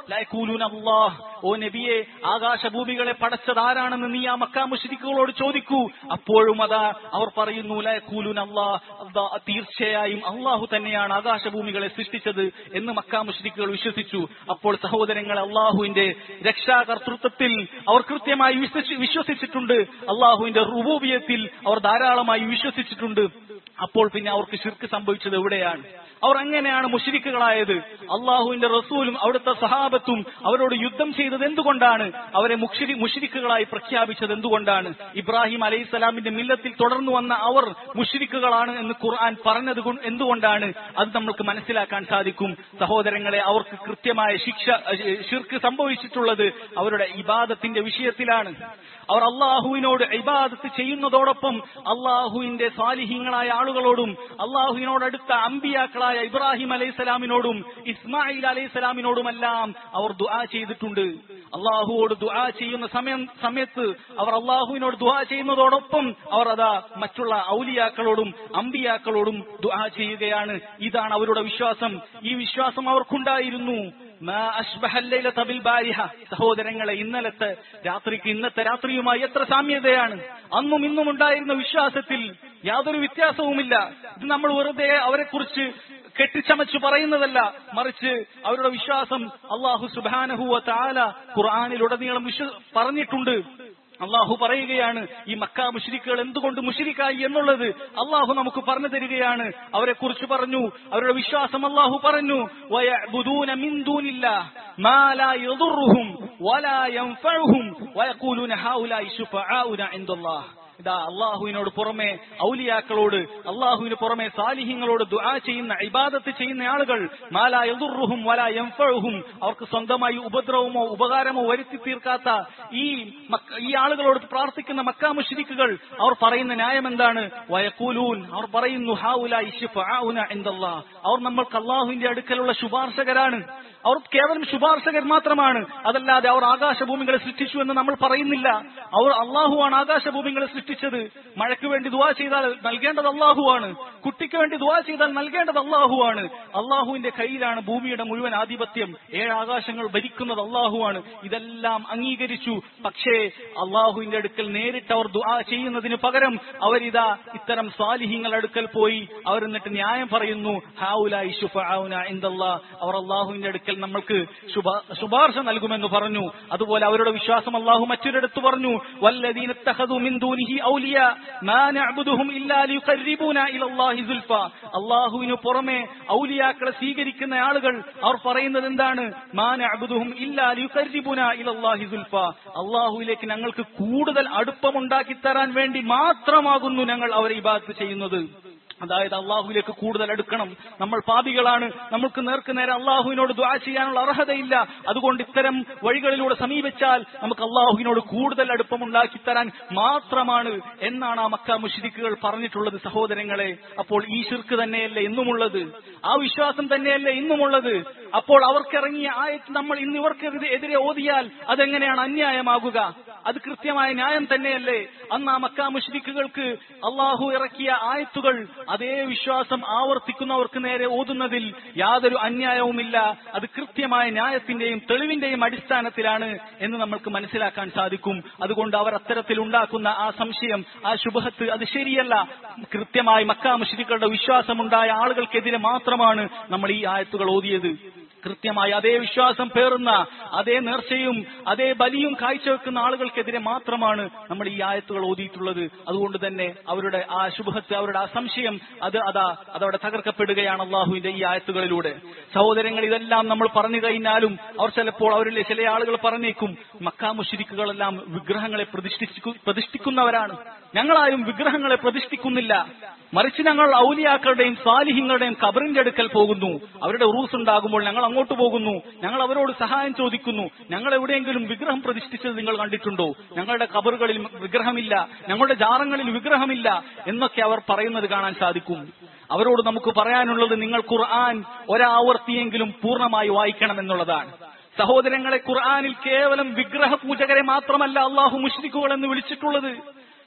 ലയക്കൂലൂൻ അല്ലാഹ് ഓ നബിയെ ആകാശഭൂമികളെ പടച്ചതാരാണെന്ന് നീ ആ മക്കാ മുശ്രിക്കുകളോട് ചോദിക്കൂ അപ്പോഴും അതാ അവർ പറയുന്നു ലയക്കൂലൂൻ അല്ലാഹ് അല്ലാ- തീർച്ചയായും അള്ളാഹു തന്നെയാണ് ആകാശഭൂമികളെ സൃഷ്ടിച്ചത് എന്ന് മക്കാ മുശ്രിക്കുകൾ വിശ്വസിച്ചു അപ്പോൾ സഹോദരങ്ങൾ അള്ളാഹുവിന്റെ രക്ഷാകർതൃത്വത്തിൽ അവർ കൃത്യമായി വിശ്വസി- വിശ്വസിച്ചിട്ടുണ്ട് അള്ളാഹുവിന്റെ റുബൂബിയത്തിൽ അവർ ധാരാളമായി വിശ്വസിച്ചിട്ടുണ്ട് അപ്പോൾ പിന്നെ അവർക്ക് ശിർക്ക് സംഭവിച്ചത് എവിടെയാണ് അവർ അങ്ങനെയാണ് മുഷിരിക്കുകളായത് അള്ളാഹുവിന്റെ റസൂലും അവിടുത്തെ സഹാബത്തും അവരോട് യുദ്ധം ചെയ്തത് എന്തുകൊണ്ടാണ് അവരെ മുഷിരി മുഷിരിക്കുകളായി പ്രഖ്യാപിച്ചത് എന്തുകൊണ്ടാണ് ഇബ്രാഹിം അലൈഹിസ്സലാമിന്റെ മില്ലത്തിൽ തുടർന്നു വന്ന അവർ മുഷിരിക്കുകളാണ് എന്ന് ഖുർആൻ പറഞ്ഞത് കൊണ്ട് എന്തുകൊണ്ടാണ് അത് നമുക്ക് മനസ്സിലാക്കാൻ സാധിക്കും സഹോദരങ്ങളെ അവർക്ക് കൃത്യമായ ശിക്ഷ അഹ് ശിർക്ക് സംഭവിച്ചിട്ടുള്ളത് അവരുടെ ഇബാദത്തിന്റെ വിഷയത്തിലാണ് അവർ അള്ളാഹുവിനോട് ഇബാദത്ത് ചെയ്യുന്നതോടൊപ്പം അള്ളാഹുവിന്റെ സ്വാലിഹീങ്ങളായ ആളുകളോടും അള്ളാഹുവിനോട് അടുത്ത അമ്പിയാക്കളായ ഇബ്രാഹിം അലൈഹിസ്സലാമിനോടും ഇസ്മായിൽ അലൈഹിസ്സലാമിനോടുമെല്ലാം അവർ ദുആ ചെയ്തിട്ടുണ്ട് അള്ളാഹുവോട് ദുആ ചെയ്യുന്ന സമയം സമയത്ത് അവർ അള്ളാഹുവിനോട് ദുആ ചെയ്യുന്നതോടൊപ്പം അവർ അതാ മറ്റുള്ള ഔലിയാക്കളോടും അമ്പിയാക്കളോടും ദുആ ചെയ്യുകയാണ് ഇതാണ് അവരുടെ വിശ്വാസം ഈ വിശ്വാസം അവർക്കുണ്ടായിരുന്നു മാ അശ്ബഹൽ ലൈലത ബിൽ ബാരിഹ. സഹോദരങ്ങളെ ഇന്നലത്തെ രാത്രിക്ക് ഇന്നത്തെ രാത്രിയുമായി എത്ര സാമ്യതയാണ് അന്നും ഇന്നും ഉണ്ടായിരുന്ന വിശ്വാസത്തിൽ യാതൊരു വ്യത്യാസവുമില്ല ഇത് നമ്മൾ വെറുതെ അവരെ കുറിച്ച് കെട്ടിച്ചമച്ചു പറയുന്നതല്ല മറിച്ച് അവരുടെ വിശ്വാസം അള്ളാഹു സുബാനഹുവ താല ഖുർആാനിലുടനീളം വിശ്വ പറഞ്ഞിട്ടുണ്ട് അള്ളാഹു പറയുകയാണ് ഈ മക്ക മുഷിരിക്കുകൾ എന്തുകൊണ്ട് മുഷിരിക്കായി എന്നുള്ളത് അള്ളാഹു നമുക്ക് പറഞ്ഞു തരികയാണ് അവരെ കുറിച്ച് പറഞ്ഞു അവരുടെ വിശ്വാസം അള്ളാഹു പറഞ്ഞു വയഅ്ബുദൂന മിൻ ദൂനില്ലാഹ് മാ ലാ യദുർറുഹും വലാ യൻഫഉഹും വയഖൂലൂന ഹൗലായി ശുഫആഉന ഇൻദല്ലാഹ് ഇതാ അള്ളാഹുവിനോട് പുറമെ ഔലിയാക്കളോട് അള്ളാഹുവിന് പുറമെ സാലിഹ്യങ്ങളോട് ദുആ ചെയ്യുന്ന ഇബാദത്ത് ചെയ്യുന്ന ആളുകൾ മാലാ യദുർറുഹും വലാ യൻഫഉഹും അവർക്ക് സ്വന്തമായി ഉപദ്രവമോ ഉപകാരമോ വരുത്തി തീർക്കാത്ത ഈ മക്ക- ഈ ആളുകളോട് പ്രാർത്ഥിക്കുന്ന മക്കാ മുശ്രിക്കുകൾ അവർ പറയുന്ന ന്യായം എന്താണ് വയക്കൂലൂൻ അവർ പറയുന്നു ഹാഉലായി ശുഫആഉന ഇൻദല്ലാഹ് അവർ നമ്മൾക്ക് അള്ളാഹുവിന്റെ അടുക്കലുള്ള ശുപാർശകരാണ് അവർ കേവലം ശുപാർശകർ മാത്രമാണ് അതല്ലാതെ അവർ ആകാശഭൂമികളെ സൃഷ്ടിച്ചു എന്ന് നമ്മൾ പറയുന്നില്ല അവർ അള്ളാഹുവാണ് ആകാശഭൂമികളെ സൃഷ്ടിച്ചത് മഴയ്ക്ക് വേണ്ടി ദുവാ ചെയ്താൽ നൽകേണ്ടത് അള്ളാഹുവാണ് കുട്ടിക്ക് വേണ്ടി ദുവാ ചെയ്താൽ നൽകേണ്ടത് അള്ളാഹുവാണ് അള്ളാഹുവിന്റെ കയ്യിലാണ് ഭൂമിയുടെ മുഴുവൻ ആധിപത്യം ഏഴ് ആകാശങ്ങൾ ഭരിക്കുന്നത് അള്ളാഹുവാണ് ഇതെല്ലാം അംഗീകരിച്ചു പക്ഷേ അള്ളാഹുവിന്റെ അടുക്കൽ നേരിട്ട് അവർ ദുആ ചെയ്യുന്നതിന് പകരം അവരിതാ ഇത്തരം സ്വാലിഹ്യങ്ങൾ അടുക്കൽ പോയി അവർ എന്നിട്ട് ന്യായം പറയുന്നു ഹാവുലായി ശുഫആഉന ഇൻദല്ലാ അവർ അള്ളാഹുവിന്റെ അടുക്കൽ നമ്മൾക്ക് ശുപാ- ശുപാർശ നൽകുമെന്ന് പറഞ്ഞു അതുപോലെ അവരുടെ വിശ്വാസം അള്ളാഹു മറ്റൊരിടത്ത് പറഞ്ഞു വല്ലദീന ഇത്തഖദു മിൻ ദൂനിഹി ഔലിയ മാ നഅ്ബുദുഹും ഇല്ലാ ലിയുഖർരിബൂന ഇലല്ലാഹി സുൽഫ അള്ളാഹുവിന് പുറമെ ഔലിയാക്കളെ സ്വീകരിക്കുന്ന ആളുകൾ അവർ പറയുന്നത് എന്താണ് മാ നഅ്ബുദുഹും ഇല്ലാ ലിയുഖർരിബൂന ഇലല്ലാഹി സുൽഫ അള്ളാഹുവിലേക്ക് ഞങ്ങൾക്ക് കൂടുതൽ അടുപ്പമുണ്ടാക്കി തരാൻ വേണ്ടി മാത്രമാകുന്നു ഞങ്ങൾ അവരെ ഇബാദത്ത് ചെയ്യുന്നത് അതായത് അള്ളാഹുവിലേക്ക് കൂടുതൽ അടുക്കണം നമ്മൾ പാപികളാണ് നമ്മൾക്ക് നേർക്ക് നേരെ അള്ളാഹുവിനോട് ദ്വാ ചെയ്യാനുള്ള അർഹതയില്ല അതുകൊണ്ട് ഇത്തരം വഴികളിലൂടെ സമീപിച്ചാൽ നമുക്ക് അള്ളാഹുവിനോട് കൂടുതൽ അടുപ്പമുണ്ടാക്കി തരാൻ മാത്രമാണ് എന്നാണ് ആ മക്ക മുഷിരിക്കുകൾ പറഞ്ഞിട്ടുള്ളത് സഹോദരങ്ങളെ അപ്പോൾ ഈ ശിർക്ക് തന്നെയല്ലേ ഇന്നുമുള്ളത് ആ വിശ്വാസം തന്നെയല്ലേ ഇന്നുമുള്ളത് അപ്പോൾ അവർക്കിറങ്ങിയ ആയത്ത് നമ്മൾ ഇന്ന് ഇവർക്ക് എതിരെ ഓതിയാൽ അതെങ്ങനെയാണ് അന്യായമാകുക അത് കൃത്യമായ ന്യായം തന്നെയല്ലേ അന്ന് ആ മക്ക മുഷ്രിക്കുകൾക്ക് അള്ളാഹു ഇറക്കിയ ആയത്തുകൾ അതേ വിശ്വാസം ആവർത്തിക്കുന്നവർക്ക് നേരെ ഓതുന്നതിൽ യാതൊരു അന്യായവുമില്ല അത് കൃത്യമായ ന്യായത്തിന്റെയും തെളിവിന്റെയും അടിസ്ഥാനത്തിലാണ് എന്ന് നമ്മൾക്ക് മനസ്സിലാക്കാൻ സാധിക്കും അതുകൊണ്ട് അവർ അത്തരത്തിൽ ഉണ്ടാക്കുന്ന ആ സംശയം ആ ശുഭഹത്ത് അത് ശരിയല്ല കൃത്യമായി മക്ക മുഷ്രിക്കളുടെ വിശ്വാസമുണ്ടായ ആളുകൾക്കെതിരെ മാത്രമാണ് നമ്മൾ ഈ ആയത്തുകൾ ഓതിയത് കൃത്യമായി അതേ വിശ്വാസം പേറുന്ന അതേ നേർച്ചയും അതേ ബലിയും കാഴ്ചവെക്കുന്ന ആളുകൾക്കെതിരെ മാത്രമാണ് നമ്മൾ ഈ ആയത്തുകൾ ഓതിയിട്ടുള്ളത് അതുകൊണ്ട് തന്നെ അവരുടെ ആ ശുഭഹത്ത് അവരുടെ ആ സംശയം അത് അതാ അതവിടെ തകർക്കപ്പെടുകയാണ് അള്ളാഹുവിന്റെ ഈ ആയത്തുകളിലൂടെ സഹോദരങ്ങൾ ഇതെല്ലാം നമ്മൾ പറഞ്ഞു കഴിഞ്ഞാലും അവർ ചിലപ്പോൾ അവരിലെ ചില ആളുകൾ പറഞ്ഞേക്കും മക്കാ മുഷിരിക്കുകളെല്ലാം വിഗ്രഹങ്ങളെ പ്രതിഷ്ഠിക്കു പ്രതിഷ്ഠിക്കുന്നവരാണ് ഞങ്ങളാരും വിഗ്രഹങ്ങളെ പ്രതിഷ്ഠിക്കുന്നില്ല മറിച്ച് ഞങ്ങൾ ഔലിയാക്കളുടെയും സ്വാലിഹിങ്ങളുടെയും കബറിന്റെ അടുക്കൽ പോകുന്നു അവരുടെ ഉറൂസ് ഉണ്ടാകുമ്പോൾ ഞങ്ങൾ അങ്ങോട്ട് പോകുന്നു ഞങ്ങൾ അവരോട് സഹായം ചോദിക്കുന്നു ഞങ്ങൾ എവിടെയെങ്കിലും വിഗ്രഹം പ്രതിഷ്ഠിച്ചത് നിങ്ങൾ കണ്ടിട്ടുണ്ടോ ഞങ്ങളുടെ കബറുകളിൽ വിഗ്രഹമില്ല ഞങ്ങളുടെ ജാറങ്ങളിൽ വിഗ്രഹമില്ല എന്നൊക്കെ അവർ പറയുന്നത് കാണാൻ സാധിക്കും അവരോട് നമുക്ക് പറയാനുള്ളത് നിങ്ങൾ ഖുർആൻ ഒരാവർത്തിയെങ്കിലും പൂർണ്ണമായി വായിക്കണം എന്നുള്ളതാണ് സഹോദരങ്ങളെ ഖുർആനിൽ കേവലം വിഗ്രഹ പൂജകരെ മാത്രമല്ല അള്ളാഹു മുഷ്രിഖുകൾ എന്ന് വിളിച്ചിട്ടുള്ളത്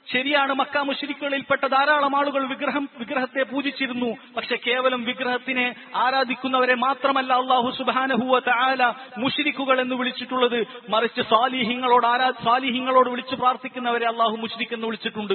ശരിയാണ് മക്ക മുഷരിക്കുകളിൽപ്പെട്ട ധാരാളം ആളുകൾ വിഗ്രഹം വിഗ്രഹത്തെ പൂജിച്ചിരുന്നു പക്ഷെ കേവലം വിഗ്രഹത്തിനെ ആരാധിക്കുന്നവരെ മാത്രമല്ല അള്ളാഹു സുബാനഹുവ താല മുഷിരിക്കുകൾ എന്ന് വിളിച്ചിട്ടുള്ളത് മറിച്ച് സാലിഹിങ്ങളോട് ആരാ സാലിഹിങ്ങളോട് വിളിച്ചു പ്രാർത്ഥിക്കുന്നവരെ അള്ളാഹു മുഷിരിക്ക് എന്ന് വിളിച്ചിട്ടുണ്ട്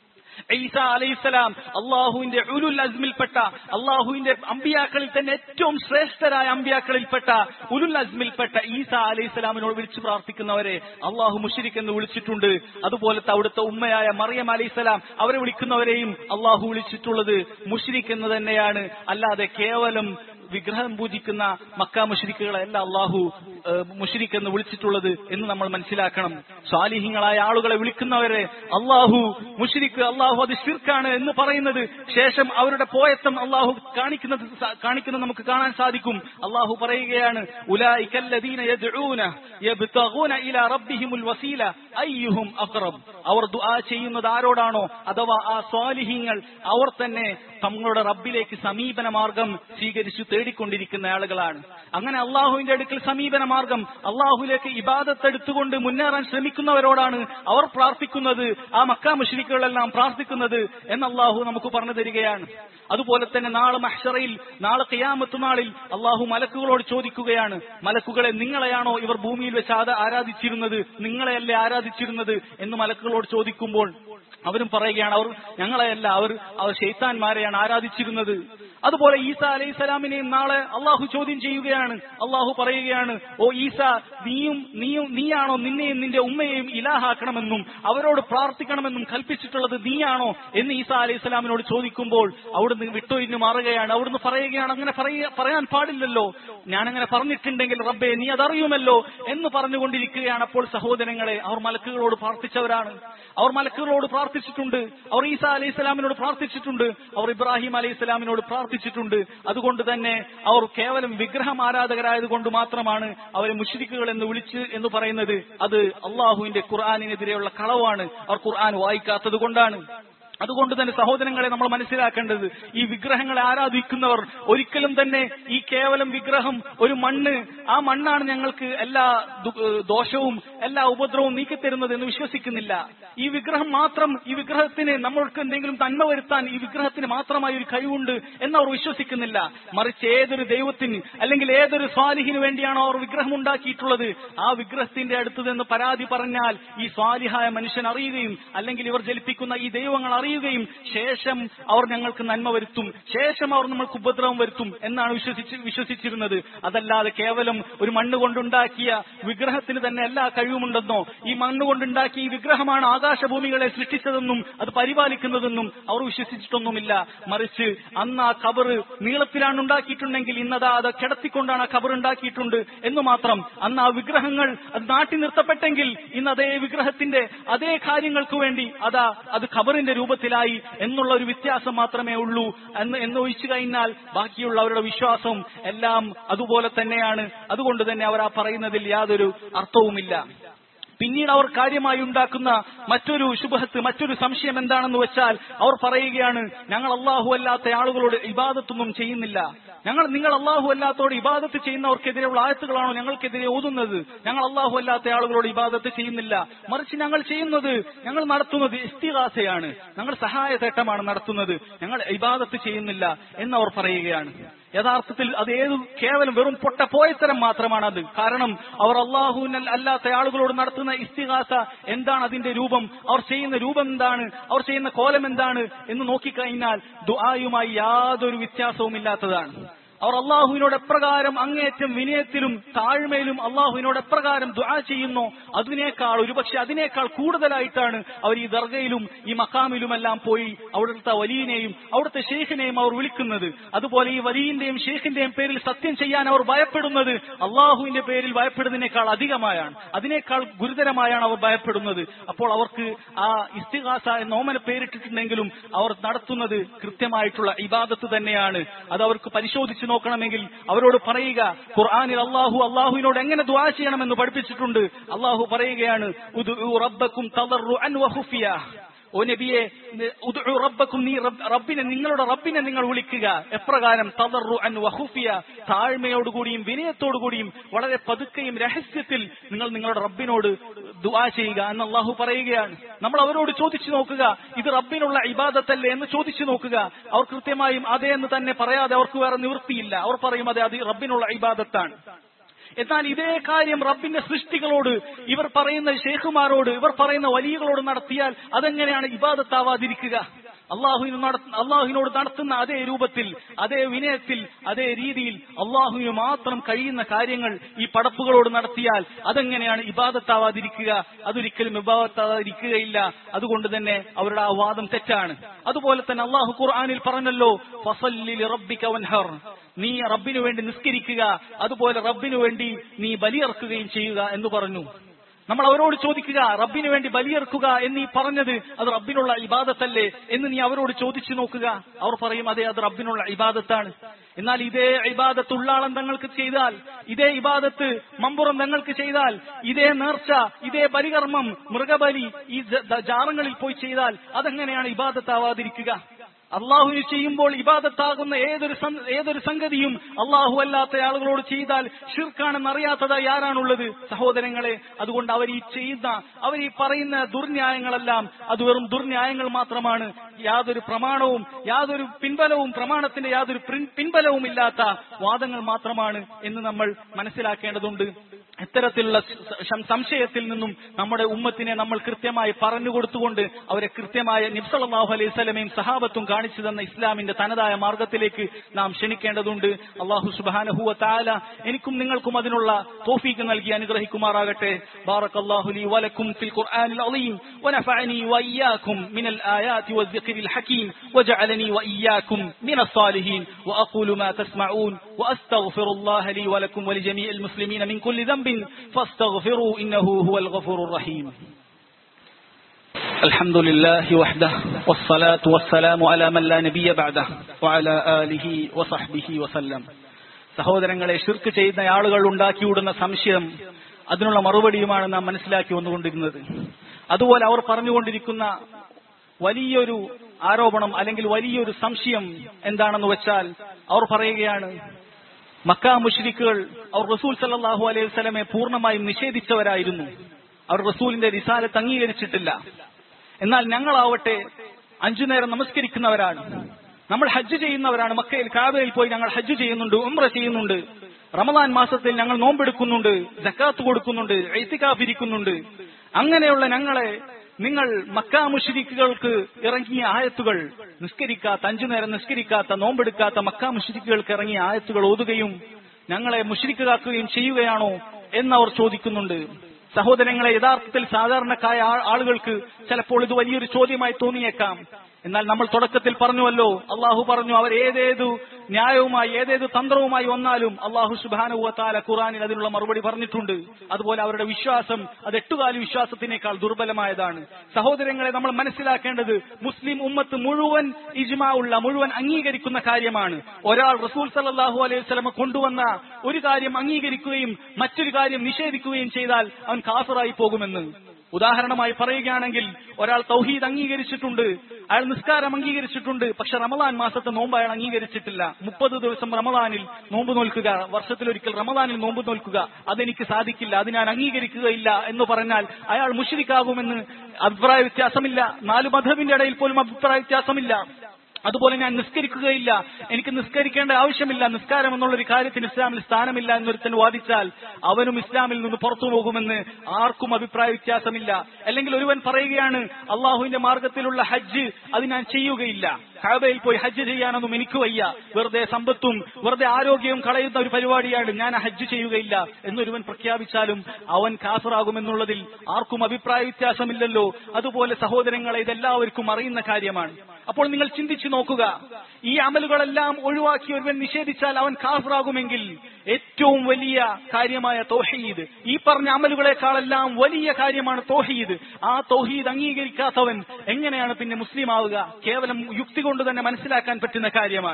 ഈസ അലൈഹിസ്സലാം അള്ളാഹുവിന്റെ ഉലുൽ അസ്മിൽപ്പെട്ട അള്ളാഹുവിന്റെ അമ്പിയാക്കളിൽ തന്നെ ഏറ്റവും ശ്രേഷ്ഠരായ അമ്പിയാക്കളിൽപ്പെട്ട ഉലുൽ അസ്മിൽപ്പെട്ട ഈസ അലൈഹിസ്സലാമിനോട് വിളിച്ചു പ്രാർത്ഥിക്കുന്നവരെ അള്ളാഹു മുഷിരിക്ക് എന്ന് വിളിച്ചിട്ടുണ്ട് അതുപോലത്തെ അവിടുത്തെ ഉമ്മയായ മറിയം അലൈഹിസ്സലാം അവരെ വിളിക്കുന്നവരെയും അള്ളാഹു വിളിച്ചിട്ടുള്ളത് മുഷിരിക്ക് എന്ന് തന്നെയാണ് അല്ലാതെ കേവലം വിഗ്രഹം പൂജിക്കുന്ന മക്ക മുഷരിക്കുകളെല്ലാം അള്ളാഹു മുഷരിക്ക് എന്ന് വിളിച്ചിട്ടുള്ളത് എന്ന് നമ്മൾ മനസ്സിലാക്കണം സ്വാലിഹ്യങ്ങളായ ആളുകളെ വിളിക്കുന്നവരെ അള്ളാഹു മുഷരിക്ക് അള്ളാഹു അത് ഷിർക്കാണ് എന്ന് പറയുന്നത് ശേഷം അവരുടെ പോയത്തം അള്ളാഹു കാണിക്കുന്നത് സ- കാണിക്കുന്നത് നമുക്ക് കാണാൻ സാധിക്കും അള്ളാഹു പറയുകയാണ് ഉലായിക്കല്ലദീന യദ്ഊന യബ്തഗൂന ഇലാ റബ്ബിഹിമുൽ വസീല അയ്യുഹും അഖറബ് അവർ ദുആ ചെയ്യുന്നത് ആരോടാണോ അഥവാ ആ സ്വാലിഹ്യങ്ങൾ അവർ തന്നെ തങ്ങളുടെ റബ്ബിലേക്ക് സമീപന മാർഗം സ്വീകരിച്ചു തേടിക്കൊണ്ടിരിക്കുന്ന ആളുകളാണ് അങ്ങനെ അള്ളാഹുവിന്റെ അടുക്കൽ സമീപന മാർഗം അള്ളാഹുലേക്ക് ഇബാദത്ത് എടുത്തുകൊണ്ട് മുന്നേറാൻ ശ്രമിക്കുന്നവരോടാണ് അവർ പ്രാർത്ഥിക്കുന്നത് ആ മക്ക മുഷരിക്കുകളെല്ലാം പ്രാർത്ഥിക്കുന്നത് എന്ന് അള്ളാഹു നമുക്ക് പറഞ്ഞു തരികയാണ് അതുപോലെ തന്നെ നാളെ മഹ്ഷറയിൽ നാളെ ഖിയാമത്ത് നാളിൽ അള്ളാഹു മലക്കുകളോട് ചോദിക്കുകയാണ് മലക്കുകളെ നിങ്ങളെയാണോ ഇവർ ഭൂമിയിൽ വെച്ച് ആദ- ആരാധിച്ചിരുന്നത് നിങ്ങളെയല്ലേ ആരാധിച്ചിരുന്നത് എന്ന് മലക്കുകളോട് ചോദിക്കുമ്പോൾ അവരും പറയുകയാണ് അവർ ഞങ്ങളെയല്ല അവർ അവർ ഷെയ്ത്താൻമാരെയാണ് ആരാധിച്ചിരുന്നത് അതുപോലെ ഈസ അലൈഹി സ്വലാമിനെയും നാളെ അള്ളാഹു ചോദ്യം ചെയ്യുകയാണ് അള്ളാഹു പറയുകയാണ് ഓ ഈസ നീയും നീയും നീയാണോ നിന്നെയും നിന്റെ ഉമ്മയെയും ഇലാഹാക്കണമെന്നും അവരോട് പ്രാർത്ഥിക്കണമെന്നും കൽപ്പിച്ചിട്ടുള്ളത് നീയാണോ എന്ന് ഈസ അലൈഹി സ്വലാമിനോട് ചോദിക്കുമ്പോൾ അവിടുന്ന് വിട്ടൊഴിഞ്ഞു മാറുകയാണ് അവിടുന്ന് പറയുകയാണ് അങ്ങനെ പറയ- പറയാൻ പാടില്ലല്ലോ ഞാനങ്ങനെ പറഞ്ഞിട്ടുണ്ടെങ്കിൽ റബ്ബെ നീ അതറിയുമല്ലോ എന്ന് പറഞ്ഞുകൊണ്ടിരിക്കുകയാണ് അപ്പോൾ സഹോദരങ്ങളെ അവർ മലക്കുകളോട് പ്രാർത്ഥിച്ചവരാണ് അവർ മലക്കുകളോട് പ്രാർത്ഥിച്ചിട്ടുണ്ട് അവർ ഈസ അലൈഹി സ്വലാമിനോട് പ്രാർത്ഥിച്ചിട്ടുണ്ട് അവർ ഇബ്രാഹിം അലൈഹി സ്വലാമിനോട് പ്രാർത്ഥിച്ചിട്ടുണ്ട് അതുകൊണ്ട് തന്നെ അവർ കേവലം വിഗ്രഹം ആരാധകരായതുകൊണ്ട് മാത്രമാണ് അവരെ മുഷ്രിക്കുകൾ എന്ന് വിളിച്ച് എന്ന് പറയുന്നത് അത് അള്ളാഹുവിന്റെ ഖുർആാനിനെതിരെയുള്ള കളവാണ് അവർ ഖുർആൻ വായിക്കാത്തത് കൊണ്ടാണ് അതുകൊണ്ട് തന്നെ സഹോദരങ്ങളെ നമ്മൾ മനസ്സിലാക്കേണ്ടത് ഈ വിഗ്രഹങ്ങളെ ആരാധിക്കുന്നവർ ഒരിക്കലും തന്നെ ഈ കേവലം വിഗ്രഹം ഒരു മണ്ണ് ആ മണ്ണാണ് ഞങ്ങൾക്ക് എല്ലാ ദു- ഏഹ് ദോഷവും എല്ലാ ഉപദ്രവവും നീക്കിത്തരുന്നത് എന്ന് വിശ്വസിക്കുന്നില്ല ഈ വിഗ്രഹം മാത്രം ഈ വിഗ്രഹത്തിന് നമ്മൾക്ക് എന്തെങ്കിലും നന്മ വരുത്താൻ ഈ വിഗ്രഹത്തിന് മാത്രമായി ഒരു കഴിവുണ്ട് എന്ന് അവർ വിശ്വസിക്കുന്നില്ല മറിച്ച് ഏതൊരു ദൈവത്തിന് അല്ലെങ്കിൽ ഏതൊരു സ്വാലിഹിന് വേണ്ടിയാണോ അവർ വിഗ്രഹം ഉണ്ടാക്കിയിട്ടുള്ളത് ആ വിഗ്രഹത്തിന്റെ അടുത്ത് നിന്ന് പരാതി പറഞ്ഞാൽ ഈ സ്വാലിഹായ മനുഷ്യൻ അറിയുകയും അല്ലെങ്കിൽ ഇവർ ജലിപ്പിക്കുന്ന ഈ ദൈവങ്ങൾ അറിയുകയും ശേഷം അവർ ഞങ്ങൾക്ക് നന്മ വരുത്തും ശേഷം അവർ നമ്മൾക്ക് ഉപദ്രവം വരുത്തും എന്നാണ് വിശ്വസിച്ച് വിശ്വസിച്ചിരുന്നത് അതല്ലാതെ കേവലം ഒരു മണ്ണ് കൊണ്ടുണ്ടാക്കിയ വിഗ്രഹത്തിന് തന്നെ എല്ലാ കഴിവുമുണ്ടെന്നോ ഈ മണ്ണ് കൊണ്ടുണ്ടാക്കിയ ഈ വിഗ്രഹമാണ് ആകാശഭൂമികളെ സൃഷ്ടിച്ചതെന്നും അത് പരിപാലിക്കുന്നതെന്നും അവർ വിശ്വസിച്ചിട്ടൊന്നുമില്ല മറിച്ച് അന്ന് ആ കബറ് നീളത്തിലാണ് ഉണ്ടാക്കിയിട്ടുണ്ടെങ്കിൽ ഇന്നതാ അത് കിടത്തിക്കൊണ്ടാണ് ആ കബർ ഉണ്ടാക്കിയിട്ടുണ്ട് എന്ന് മാത്രം അന്ന് ആ വിഗ്രഹങ്ങൾ അത് നാട്ടി നിർത്തപ്പെട്ടെങ്കിൽ ഇന്ന് അതേ വിഗ്രഹത്തിന്റെ അതേ കാര്യങ്ങൾക്ക് വേണ്ടി അതാ അത് ഖബറിന്റെ രൂപത്തിലായി എന്നുള്ള ഒരു വ്യത്യാസം മാത്രമേ ഉള്ളൂ എന്ന് എന്ന് ഒഴിച്ചു കഴിഞ്ഞാൽ ബാക്കിയുള്ള അവരുടെ വിശ്വാസം എല്ലാം അതുപോലെ തന്നെയാണ് അതുകൊണ്ട് തന്നെ അവർ ആ പറയുന്നതിൽ യാതൊരു അർത്ഥവുമില്ല പിന്നീട് അവർ കാര്യമായി ഉണ്ടാക്കുന്ന മറ്റൊരു ശുഭഹത്ത് മറ്റൊരു സംശയം എന്താണെന്ന് വെച്ചാൽ അവർ പറയുകയാണ് ഞങ്ങൾ അള്ളാഹു അല്ലാത്ത ആളുകളോട് ഇബാദത്തൊന്നും ചെയ്യുന്നില്ല ഞങ്ങൾ നിങ്ങൾ അള്ളാഹു അല്ലാത്തോട് ഇബാദത്ത് ചെയ്യുന്നവർക്കെതിരെയുള്ള ആയത്തുകളാണോ ഞങ്ങൾക്കെതിരെ ഓതുന്നത് ഞങ്ങൾ അള്ളാഹു അല്ലാത്ത ആളുകളോട് ഇബാദത്ത് ചെയ്യുന്നില്ല മറിച്ച് ഞങ്ങൾ ചെയ്യുന്നത് ഞങ്ങൾ നടത്തുന്നത് ഇസ്തിഹാസയാണ് ഞങ്ങൾ സഹായ തേട്ടമാണ് നടത്തുന്നത് ഞങ്ങൾ ഇബാദത്ത് ചെയ്യുന്നില്ല എന്നവർ പറയുകയാണ് യഥാർത്ഥത്തിൽ അത് ഏത് കേവലം വെറും പൊട്ട പോയത്തരം മാത്രമാണ് അത് കാരണം അവർ അള്ളാഹുവിനൽ അല്ലാത്ത ആളുകളോട് നടത്തുന്ന ഇസ്തിഹാസ എന്താണ് അതിന്റെ രൂപം അവർ ചെയ്യുന്ന രൂപം എന്താണ് അവർ ചെയ്യുന്ന കോലം എന്താണ് എന്ന് നോക്കിക്കഴിഞ്ഞാൽ ദുആയുമായി യാതൊരു വ്യത്യാസവും ഇല്ലാത്തതാണ് അവർ അള്ളാഹുവിനോട് എപ്രകാരം അങ്ങേയറ്റം വിനയത്തിലും താഴ്മയിലും അള്ളാഹുവിനോട് എപ്രകാരം ദുആ ചെയ്യുന്നോ അതിനേക്കാൾ ഒരുപക്ഷെ അതിനേക്കാൾ കൂടുതലായിട്ടാണ് അവർ ഈ ദർഗയിലും ഈ മക്കാമിലുമെല്ലാം പോയി അവിടുത്തെ വലിയനെയും അവിടുത്തെ ഷെയ്ഖിനെയും അവർ വിളിക്കുന്നത് അതുപോലെ ഈ വലിയന്റെയും ഷെയ്ഖിന്റെയും പേരിൽ സത്യം ചെയ്യാൻ അവർ ഭയപ്പെടുന്നത് അള്ളാഹുവിന്റെ പേരിൽ ഭയപ്പെടുന്നതിനേക്കാൾ അധികമായാണ് അതിനേക്കാൾ ഗുരുതരമായാണ് അവർ ഭയപ്പെടുന്നത് അപ്പോൾ അവർക്ക് ആ ഇസ്തിഹാസ എന്ന ഓമന പേരിട്ടിട്ടുണ്ടെങ്കിലും അവർ നടത്തുന്നത് കൃത്യമായിട്ടുള്ള ഇബാദത്ത് തന്നെയാണ് അത് അവർക്ക് പരിശോധിച്ച് നോക്കണമെങ്കിൽ അവരോട് പറയുക ഖുർആനിൽ അള്ളാഹു അള്ളാഹുവിനോട് എങ്ങനെ ദുആ ചെയ്യണമെന്ന് പഠിപ്പിച്ചിട്ടുണ്ട് അള്ളാഹു പറയുകയാണ് ഉദ്ഉ റബ്ബക്കും തളർറുഅൻ വഖുഫിയ ഓ നബിയെ ഉദ്ഉ റബ്ബക്കും നീ റബ്ബ്- റബ്ബിനെ നിങ്ങളുടെ റബ്ബിനെ നിങ്ങൾ വിളിക്കുക എപ്രകാരം തദറു അൻ വഹുഫിയ താഴ്മയോടുകൂടിയും വിനയത്തോടുകൂടിയും വളരെ പതുക്കെയും രഹസ്യത്തിൽ നിങ്ങൾ നിങ്ങളുടെ റബ്ബിനോട് ദുആ ചെയ്യുക എന്ന് അള്ളാഹു പറയുകയാണ് നമ്മൾ അവരോട് ചോദിച്ചു നോക്കുക ഇത് റബ്ബിനുള്ള ഇബാദത്തല്ലേ എന്ന് ചോദിച്ചു നോക്കുക അവർ കൃത്യമായും അതെ എന്ന് തന്നെ പറയാതെ അവർക്ക് വേറെ നിവൃത്തിയില്ല അവർ പറയും അതെ അത് റബ്ബിനുള്ള ഇബാദത്താണ് എന്നാൽ ഇതേ കാര്യം റബ്ബിന്റെ സൃഷ്ടികളോട് ഇവർ പറയുന്ന ഷേഖുമാരോട് ഇവർ പറയുന്ന വലിയകളോട് നടത്തിയാൽ അതെങ്ങനെയാണ് ഇബാദത്താവാതിരിക്കുക അള്ളാഹുവിന് നടത്തുന്ന അള്ളാഹുവിനോട് നടത്തുന്ന അതേ രൂപത്തിൽ അതേ വിനയത്തിൽ അതേ രീതിയിൽ അള്ളാഹുവിന് മാത്രം കഴിയുന്ന കാര്യങ്ങൾ ഈ പടപ്പുകളോട് നടത്തിയാൽ അതെങ്ങനെയാണ് ഇബാദത്താവാതിരിക്കുക അതൊരിക്കലും ഇബാദത്താവാതിരിക്കുകയില്ല അതുകൊണ്ട് തന്നെ അവരുടെ ആ വാദം തെറ്റാണ് അതുപോലെ തന്നെ അള്ളാഹു ഖുർആാനിൽ പറഞ്ഞല്ലോ ഫസല്ലി റബ്ബിക വൻഹർ നീ റബ്ബിനു വേണ്ടി നിസ്കരിക്കുക അതുപോലെ റബ്ബിനു വേണ്ടി നീ ബലിയർക്കുകയും ചെയ്യുക എന്ന് പറഞ്ഞു നമ്മൾ അവരോട് ചോദിക്കുക റബ്ബിനു വേണ്ടി ബലിയെറുക്കുക എന്നീ പറഞ്ഞത് അത് റബ്ബിനുള്ള ഇബാദത്തല്ലേ എന്ന് നീ അവരോട് ചോദിച്ചു നോക്കുക അവർ പറയും അതെ അത് റബ്ബിനുള്ള ഇബാദത്താണ് എന്നാൽ ഇതേ ഇബാദത്ത് ഉള്ളാളം തങ്ങൾക്ക് ചെയ്താൽ ഇതേ ഇബാദത്ത് മമ്പുറം തങ്ങൾക്ക് ചെയ്താൽ ഇതേ നേർച്ച ഇതേ ബലികർമ്മം മൃഗബലി ഈ ജ- ദ- ജാറങ്ങളിൽ പോയി ചെയ്താൽ അതെങ്ങനെയാണ് ഇബാദത്താവാതിരിക്കുക അള്ളാഹുവിന് ചെയ്യുമ്പോൾ ഇബാദത്താകുന്ന ഏതൊരു സം- ഏതൊരു സംഗതിയും അള്ളാഹു അല്ലാത്ത ആളുകളോട് ചെയ്താൽ ഷിർക്കാണെന്ന് അറിയാത്തതായി ആരാണുള്ളത് സഹോദരങ്ങളെ അതുകൊണ്ട് അവർ ഈ ചെയ്യുന്ന അവർ ഈ പറയുന്ന ദുർന്യായങ്ങളെല്ലാം അത് വെറും ദുർന്യായങ്ങൾ മാത്രമാണ് യാതൊരു പ്രമാണവും യാതൊരു പിൻബലവും പ്രമാണത്തിന്റെ യാതൊരു പിൻ- പിൻബലവും ഇല്ലാത്ത വാദങ്ങൾ മാത്രമാണ് എന്ന് നമ്മൾ മനസ്സിലാക്കേണ്ടതുണ്ട് ഇത്തരത്തിലുള്ള സം- സംശയത്തിൽ നിന്നും നമ്മുടെ ഉമ്മത്തിനെ നമ്മൾ കൃത്യമായി പറഞ്ഞു കൊടുത്തുകൊണ്ട് അവരെ കൃത്യമായ നിബ്സലാഹു അലൈഹി സ്വലമയും സഹാബത്തും കാണിച്ചു തന്ന ഇസ്ലാമിന്റെ തനതായ മാർഗത്തിലേക്ക് നാം ക്ഷണിക്കേണ്ടതുണ്ട് അള്ളാഹു സുബാനഹുവ താല എനിക്കും നിങ്ങൾക്കും അതിനുള്ള തോഫീക്ക് നൽകി അനുഗ്രഹിക്കുമാറാകട്ടെ ബാറക് അള്ളാഹു ലി വലക്കും ഫിൽ ഖുർആനിൽ അളീം ونفعني وإياكم من الآيات والذكر الحكيم وجعلني وإياكم من الصالحين وأقول ما تسمعون وأستغفر الله لي ولكم ولجميع المسلمين من كل ذنب فاستغفروا إنه هو الغفور الرحيم الحمد لله وحده والصلاة والسلام على من لا نبي بعده وعلى آله وصحبه وسلم സഹോദരങ്ങളെ ഷിർക്ക് ചെയ്യുന്ന ആളുകൾ ഉണ്ടാക്കിവിടുന്ന സംശയം അതിനുള്ള മറുപടിയുമാണ് നാം മനസ്സിലാക്കി വന്നുകൊണ്ടിരുന്നത് അതുപോലെ അവർ പറഞ്ഞുകൊണ്ടിരിക്കുന്ന വലിയൊരു ആരോപണം അല്ലെങ്കിൽ വലിയൊരു സംശയം എന്താണെന്ന് വെച്ചാൽ അവർ പറയുകയാണ് മക്ക മുഷ്രിക്കുകൾ അവർ റസൂൽ സല്ലാഹു അലൈഹി വസല്ലമെ പൂർണ്ണമായും നിഷേധിച്ചവരായിരുന്നു അവർ റസൂലിന്റെ റിസാലത്ത് അംഗീകരിച്ചിട്ടില്ല എന്നാൽ ഞങ്ങളാവട്ടെ അഞ്ചു നേരം നമസ്കരിക്കുന്നവരാണ് നമ്മൾ ഹജ്ജ് ചെയ്യുന്നവരാണ് മക്കയിൽ കാബയിൽ പോയി ഞങ്ങൾ ഹജ്ജ് ചെയ്യുന്നുണ്ട് ഉംറ ചെയ്യുന്നുണ്ട് റമദാൻ മാസത്തിൽ ഞങ്ങൾ നോമ്പെടുക്കുന്നുണ്ട് ജക്കാത്ത് കൊടുക്കുന്നുണ്ട് എഴുത്തിക്കാഫ് ഇരിക്കുന്നുണ്ട് അങ്ങനെയുള്ള ഞങ്ങളെ നിങ്ങൾ മക്ക മുഷരിക്കുകൾക്ക് ഇറങ്ങിയ ആയത്തുകൾ നിസ്കരിക്കാത്ത അഞ്ചു നേരം നിസ്കരിക്കാത്ത നോമ്പെടുക്കാത്ത മക്ക മുഷരിക്കുകൾക്ക് ഇറങ്ങിയ ആയത്തുകൾ ഓതുകയും ഞങ്ങളെ മുഷരിക്കാക്കുകയും ചെയ്യുകയാണോ എന്നവർ ചോദിക്കുന്നുണ്ട് സഹോദരങ്ങളെ യഥാർത്ഥത്തിൽ സാധാരണക്കായ ആ- ആളുകൾക്ക് ചിലപ്പോൾ ഇത് വലിയൊരു ചോദ്യമായി തോന്നിയേക്കാം എന്നാൽ നമ്മൾ തുടക്കത്തിൽ പറഞ്ഞുവല്ലോ അള്ളാഹു പറഞ്ഞു അവർ ഏതേതു ന്യായവുമായി ഏതേതു തന്ത്രവുമായി വന്നാലും അള്ളാഹു സുബാനുവത്താല ഖുറാനിൽ അതിനുള്ള മറുപടി പറഞ്ഞിട്ടുണ്ട് അതുപോലെ അവരുടെ വിശ്വാസം അത് എട്ടുകാലി വിശ്വാസത്തിനേക്കാൾ ദുർബലമായതാണ് സഹോദരങ്ങളെ നമ്മൾ മനസ്സിലാക്കേണ്ടത് മുസ്ലിം ഉമ്മത്ത് മുഴുവൻ ഇജ്മാ ഉള്ള മുഴുവൻ അംഗീകരിക്കുന്ന കാര്യമാണ് ഒരാൾ റസൂൽ സല്ലാഹു അലൈഹി സ്വലമ കൊണ്ടുവന്ന ഒരു കാര്യം അംഗീകരിക്കുകയും മറ്റൊരു കാര്യം നിഷേധിക്കുകയും ചെയ്താൽ അവൻ കാഫറായി പോകുമെന്ന് ഉദാഹരണമായി പറയുകയാണെങ്കിൽ ഒരാൾ തൗഹീദ് അംഗീകരിച്ചിട്ടുണ്ട് അയാൾ നിസ്കാരം അംഗീകരിച്ചിട്ടുണ്ട് പക്ഷെ റമദാൻ മാസത്തെ നോമ്പ് അയാൾ അംഗീകരിച്ചിട്ടില്ല മുപ്പത് ദിവസം റമദാനിൽ നോമ്പ് നോൽക്കുക വർഷത്തിലൊരിക്കൽ റമദാനിൽ നോമ്പ് നോൽക്കുക അതെനിക്ക് സാധിക്കില്ല അത് ഞാൻ അംഗീകരിക്കുകയില്ല എന്ന് പറഞ്ഞാൽ അയാൾ മുഷിരിക്കാകുമെന്ന് അഭിപ്രായ വ്യത്യാസമില്ല നാല് മധബിന്റെ ഇടയിൽ പോലും അഭിപ്രായ വ്യത്യാസമില്ല അതുപോലെ ഞാൻ നിസ്കരിക്കുകയില്ല എനിക്ക് നിസ്കരിക്കേണ്ട ആവശ്യമില്ല നിസ്കാരം എന്നുള്ളൊരു കാര്യത്തിന് ഇസ്ലാമിൽ സ്ഥാനമില്ല എന്നൊരുത്തൻ വാദിച്ചാൽ അവനും ഇസ്ലാമിൽ നിന്ന് പുറത്തു പോകുമെന്ന് ആർക്കും അഭിപ്രായ വ്യത്യാസമില്ല അല്ലെങ്കിൽ ഒരുവൻ പറയുകയാണ് അള്ളാഹുവിന്റെ മാർഗത്തിലുള്ള ഹജ്ജ് അത് ഞാൻ ചെയ്യുകയില്ല കാബയിൽ പോയി ഹജ്ജ് ചെയ്യാനൊന്നും എനിക്ക് വയ്യ വെറുതെ സമ്പത്തും വെറുതെ ആരോഗ്യവും കളയുന്ന ഒരു പരിപാടിയാണ് ഞാൻ ആ ഹജ്ജ് ചെയ്യുകയില്ല എന്നൊരുവൻ പ്രഖ്യാപിച്ചാലും അവൻ കാഫറാകുമെന്നുള്ളതിൽ ആർക്കും അഭിപ്രായ വ്യത്യാസമില്ലല്ലോ അതുപോലെ സഹോദരങ്ങളെ ഇതെല്ലാവർക്കും അറിയുന്ന കാര്യമാണ് അപ്പോൾ നിങ്ങൾ ചിന്തിച്ചു നോക്കുക ഈ അമലുകളെല്ലാം ഒഴിവാക്കി ഒരുവൻ നിഷേധിച്ചാൽ അവൻ കാഫറാകുമെങ്കിൽ ഏറ്റവും വലിയ കാര്യമായ തോഹീദ് ഈ പറഞ്ഞ അമലുകളെക്കാളെല്ലാം വലിയ കാര്യമാണ് തോഹീദ് ആ തോഹീദ് അംഗീകരിക്കാത്തവൻ എങ്ങനെയാണ് പിന്നെ മുസ്ലിം ആവുക കേവലം യുക്തി കൊണ്ട് തന്നെ മനസ്സിലാക്കാൻ പറ്റുന്ന കാര്യമാണ്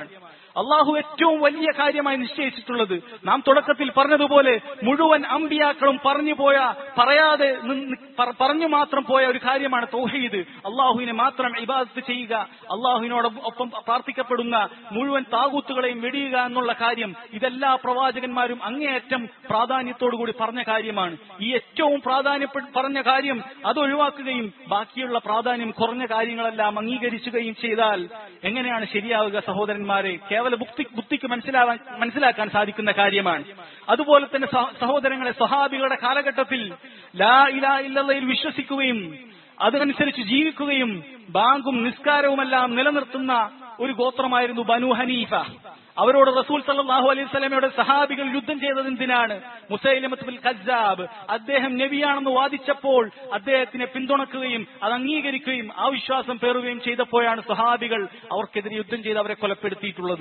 അള്ളാഹു ഏറ്റവും വലിയ കാര്യമായി നിശ്ചയിച്ചിട്ടുള്ളത് നാം തുടക്കത്തിൽ പറഞ്ഞതുപോലെ മുഴുവൻ അമ്പിയാക്കളും പറഞ്ഞു പോയ പറയാതെ നിന്ന് പറ- പറഞ്ഞു മാത്രം പോയ ഒരു കാര്യമാണ് തൗഹീദ് അള്ളാഹുവിനെ മാത്രം ഇബാദത്ത് ചെയ്യുക അള്ളാഹുവിനോടൊപ്പം പ്രാർത്ഥിക്കപ്പെടുന്ന മുഴുവൻ താകൂത്തുകളെയും വെടിയുക എന്നുള്ള കാര്യം ഇതെല്ലാ പ്രവാചകന്മാരും അങ്ങേയറ്റം പ്രാധാന്യത്തോടുകൂടി പറഞ്ഞ കാര്യമാണ് ഈ ഏറ്റവും പ്രാധാന്യപ്പെട്ട പറഞ്ഞ കാര്യം അത് ഒഴിവാക്കുകയും ബാക്കിയുള്ള പ്രാധാന്യം കുറഞ്ഞ കാര്യങ്ങളെല്ലാം അംഗീകരിച്ചുകയും ചെയ്താൽ എങ്ങനെയാണ് ശരിയാവുക സഹോദരന്മാരെ കേവല ബുദ്ധി ബുദ്ധിക്ക് മനസ്സിലാവാൻ മനസ്സിലാക്കാൻ സാധിക്കുന്ന കാര്യമാണ് അതുപോലെ തന്നെ സഹ- സഹോദരങ്ങളെ സഹാബികളുടെ കാലഘട്ടത്തിൽ ലാ ഇലാ ഇല്ലയിൽ വിശ്വസിക്കുകയും അതനുസരിച്ച് ജീവിക്കുകയും ബാങ്കും നിസ്കാരവുമെല്ലാം നിലനിർത്തുന്ന ഒരു ഗോത്രമായിരുന്നു ബനു ഹനീഫ അവരോട് റസൂൽ സല്ലല്ലാഹു അലൈഹി സ്വലമയുടെ സഹാബികൾ യുദ്ധം ചെയ്തത് എന്തിനാണ് മുസൈലമത്തുൽ ഖസാബ് അദ്ദേഹം നബിയാണെന്ന് വാദിച്ചപ്പോൾ അദ്ദേഹത്തിനെ പിന്തുണക്കുകയും അത് അംഗീകരിക്കുകയും ആ വിശ്വാസം പേറുകയും ചെയ്തപ്പോഴാണ് സഹാബികൾ അവർക്കെതിരെ യുദ്ധം ചെയ്ത് അവരെ കൊലപ്പെടുത്തിയിട്ടുള്ളത്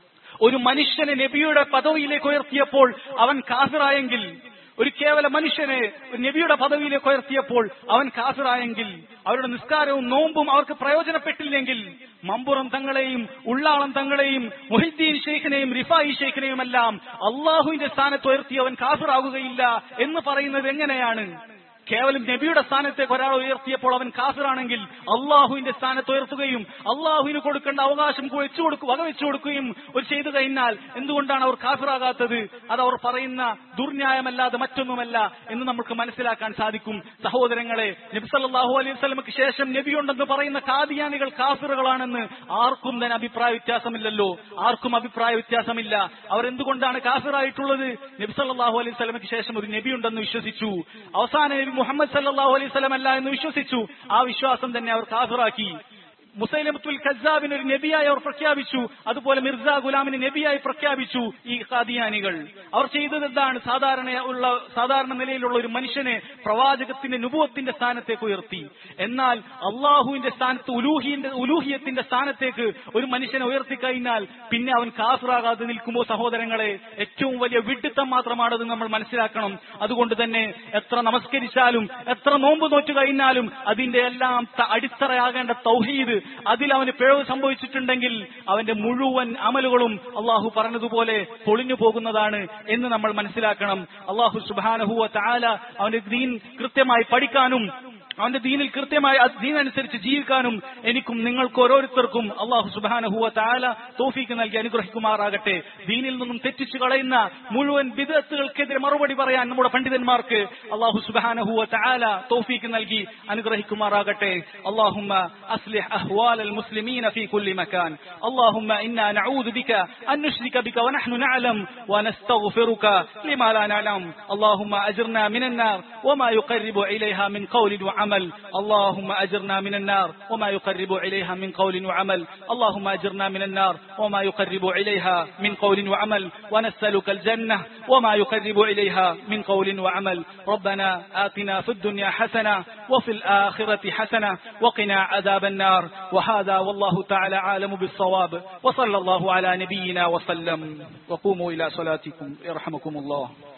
ഒരു മനുഷ്യനെ നബിയുടെ പദവിയിലേക്ക് ഉയർത്തിയപ്പോൾ അവൻ കാഫിറായെങ്കിൽ ഒരു കേവല മനുഷ്യനെ ഒരു നബിയുടെ പദവിയിലേക്ക് ഉയർത്തിയപ്പോൾ അവൻ കാഫിറായെങ്കിൽ അവരുടെ നിസ്കാരവും നോമ്പും അവർക്ക് പ്രയോജനപ്പെട്ടില്ലെങ്കിൽ മമ്പുറം തങ്ങളെയും ഉള്ളാളം തങ്ങളെയും മൊഹിദ്ദീൻ ഷെയ്ഖിനെയും റിഫായി ഷെയ്ഖിനെയും എല്ലാം അള്ളാഹുവിന്റെ സ്ഥാനത്ത് ഉയർത്തി അവൻ കാഫിറാകുകയില്ല എന്ന് പറയുന്നത് എങ്ങനെയാണ് കേവലം നബിയുടെ സ്ഥാനത്തേക്ക് ഒരാൾ ഉയർത്തിയപ്പോൾ അവൻ കാഫിറാണെങ്കിൽ അള്ളാഹുവിന്റെ സ്ഥാനത്ത് ഉയർത്തുകയും അള്ളാഹുവിന് കൊടുക്കേണ്ട അവകാശം വെച്ചു കൊടുക്കുക വകവെച്ചു കൊടുക്കുകയും ഒരു ചെയ്തു കഴിഞ്ഞാൽ എന്തുകൊണ്ടാണ് അവർ കാഫിറാകാത്തത് അത് അവർ പറയുന്ന ദുർന്യായമല്ലാതെ മറ്റൊന്നുമല്ല എന്ന് നമുക്ക് മനസ്സിലാക്കാൻ സാധിക്കും സഹോദരങ്ങളെ നബി സല്ലല്ലാഹു അലൈഹി വസല്ലമക്ക് ശേഷം നബിയുണ്ടെന്ന് പറയുന്ന കാദിയാനികൾ കാഫിറുകളാണെന്ന് ആർക്കും തന്നെ അഭിപ്രായ വ്യത്യാസമില്ലല്ലോ ആർക്കും അഭിപ്രായ വ്യത്യാസമില്ല അവർ എന്തുകൊണ്ടാണ് കാഫിറായിട്ടുള്ളത് നബി സല്ലല്ലാഹു അലൈഹി വസല്ലമക്ക് ശേഷം ഒരു നബിയുണ്ടെന്ന് വിശ്വസിച്ചു അവസാന നബി മുഹമ്മദ് സല്ലല്ലാഹു അലൈഹി വസല്ലം അല്ല എന്ന് വിശ്വസിച്ചു ആ വിശ്വാസം തന്നെ അവർ കാഫിറാക്കി മുസൈലമത്തുൽ ഖസാബിന് ഒരു നബിയായി അവർ പ്രഖ്യാപിച്ചു അതുപോലെ മിർസ ഗുലാമിന് നബിയായി പ്രഖ്യാപിച്ചു ഈ ഖാദിയാനികൾ അവർ ചെയ്തത് എന്താണ് സാധാരണ ഉള്ള സാധാരണ നിലയിലുള്ള ഒരു മനുഷ്യനെ പ്രവാചകത്തിന്റെ നുപുവത്തിന്റെ സ്ഥാനത്തേക്ക് ഉയർത്തി എന്നാൽ അള്ളാഹുവിന്റെ സ്ഥാനത്ത് ഉലൂഹിന്റെ ഉലൂഹിയത്തിന്റെ സ്ഥാനത്തേക്ക് ഒരു മനുഷ്യനെ ഉയർത്തി കഴിഞ്ഞാൽ പിന്നെ അവൻ കാഫിറാകാതെ നിൽക്കുമ്പോൾ സഹോദരങ്ങളെ ഏറ്റവും വലിയ വിഡിത്തം മാത്രമാണത് നമ്മൾ മനസ്സിലാക്കണം അതുകൊണ്ട് തന്നെ എത്ര നമസ്കരിച്ചാലും എത്ര നോമ്പ് നോറ്റു കഴിഞ്ഞാലും അതിന്റെ എല്ലാം ത- അടിത്തറയാകേണ്ട തൗഹീദ് അതിൽ അവന് പിഴവ് സംഭവിച്ചിട്ടുണ്ടെങ്കിൽ അവന്റെ മുഴുവൻ അമലുകളും അള്ളാഹു പറഞ്ഞതുപോലെ പൊളിഞ്ഞു പോകുന്നതാണ് എന്ന് നമ്മൾ മനസ്സിലാക്കണം അള്ളാഹു സുബാനഹുവ താല അവന്റെ ദീൻ കൃത്യമായി പഠിക്കാനും അവന്റെ ദീനിൽ കൃത്യമായി ആ ദീനനുസരിച്ച് ജീവിക്കാനും എനിക്കും നിങ്ങൾക്ക് ഓരോരുത്തർക്കും അള്ളാഹു സുബാനഹുവ താല തോഫീക്ക് നൽകി അനുഗ്രഹിക്കുമാറാകട്ടെ ദീനിൽ നിന്നും തെറ്റിച്ചു കളയുന്ന മുഴുവൻ വിദഗ്ധകൾക്കെതിരെ മറുപടി പറയാൻ നമ്മുടെ പണ്ഡിതന്മാർക്ക് അള്ളാഹു സുബാനഹുവ താല തോഫീക്ക് നൽകി അനുഗ്രഹിക്കുമാറാകട്ടെ اللهم أصلح أهوال المسلمين في كل مكان اللهم إنا نعوذ بك أن نشرك بك ونحن نعلم ونستغفرك لما لا نعلم اللهم أجرنا من النار وما يقرب إليها من قول وعمل اللهم أجرنا من النار وما يقرب إليها من قول وعمل اللهم أجرنا من النار وما يقرب إليها من قول وعمل ونسألك الجنة وما يقرب إليها من قول وعمل ربنا آتنا في الدنيا حسنة وفي الآخرة حسنة وقنا عذاب النار وهذا والله تعالى عالم بالصواب وصلى الله على نبينا وسلم وقوموا إلى صلاتكم يرحمكم الله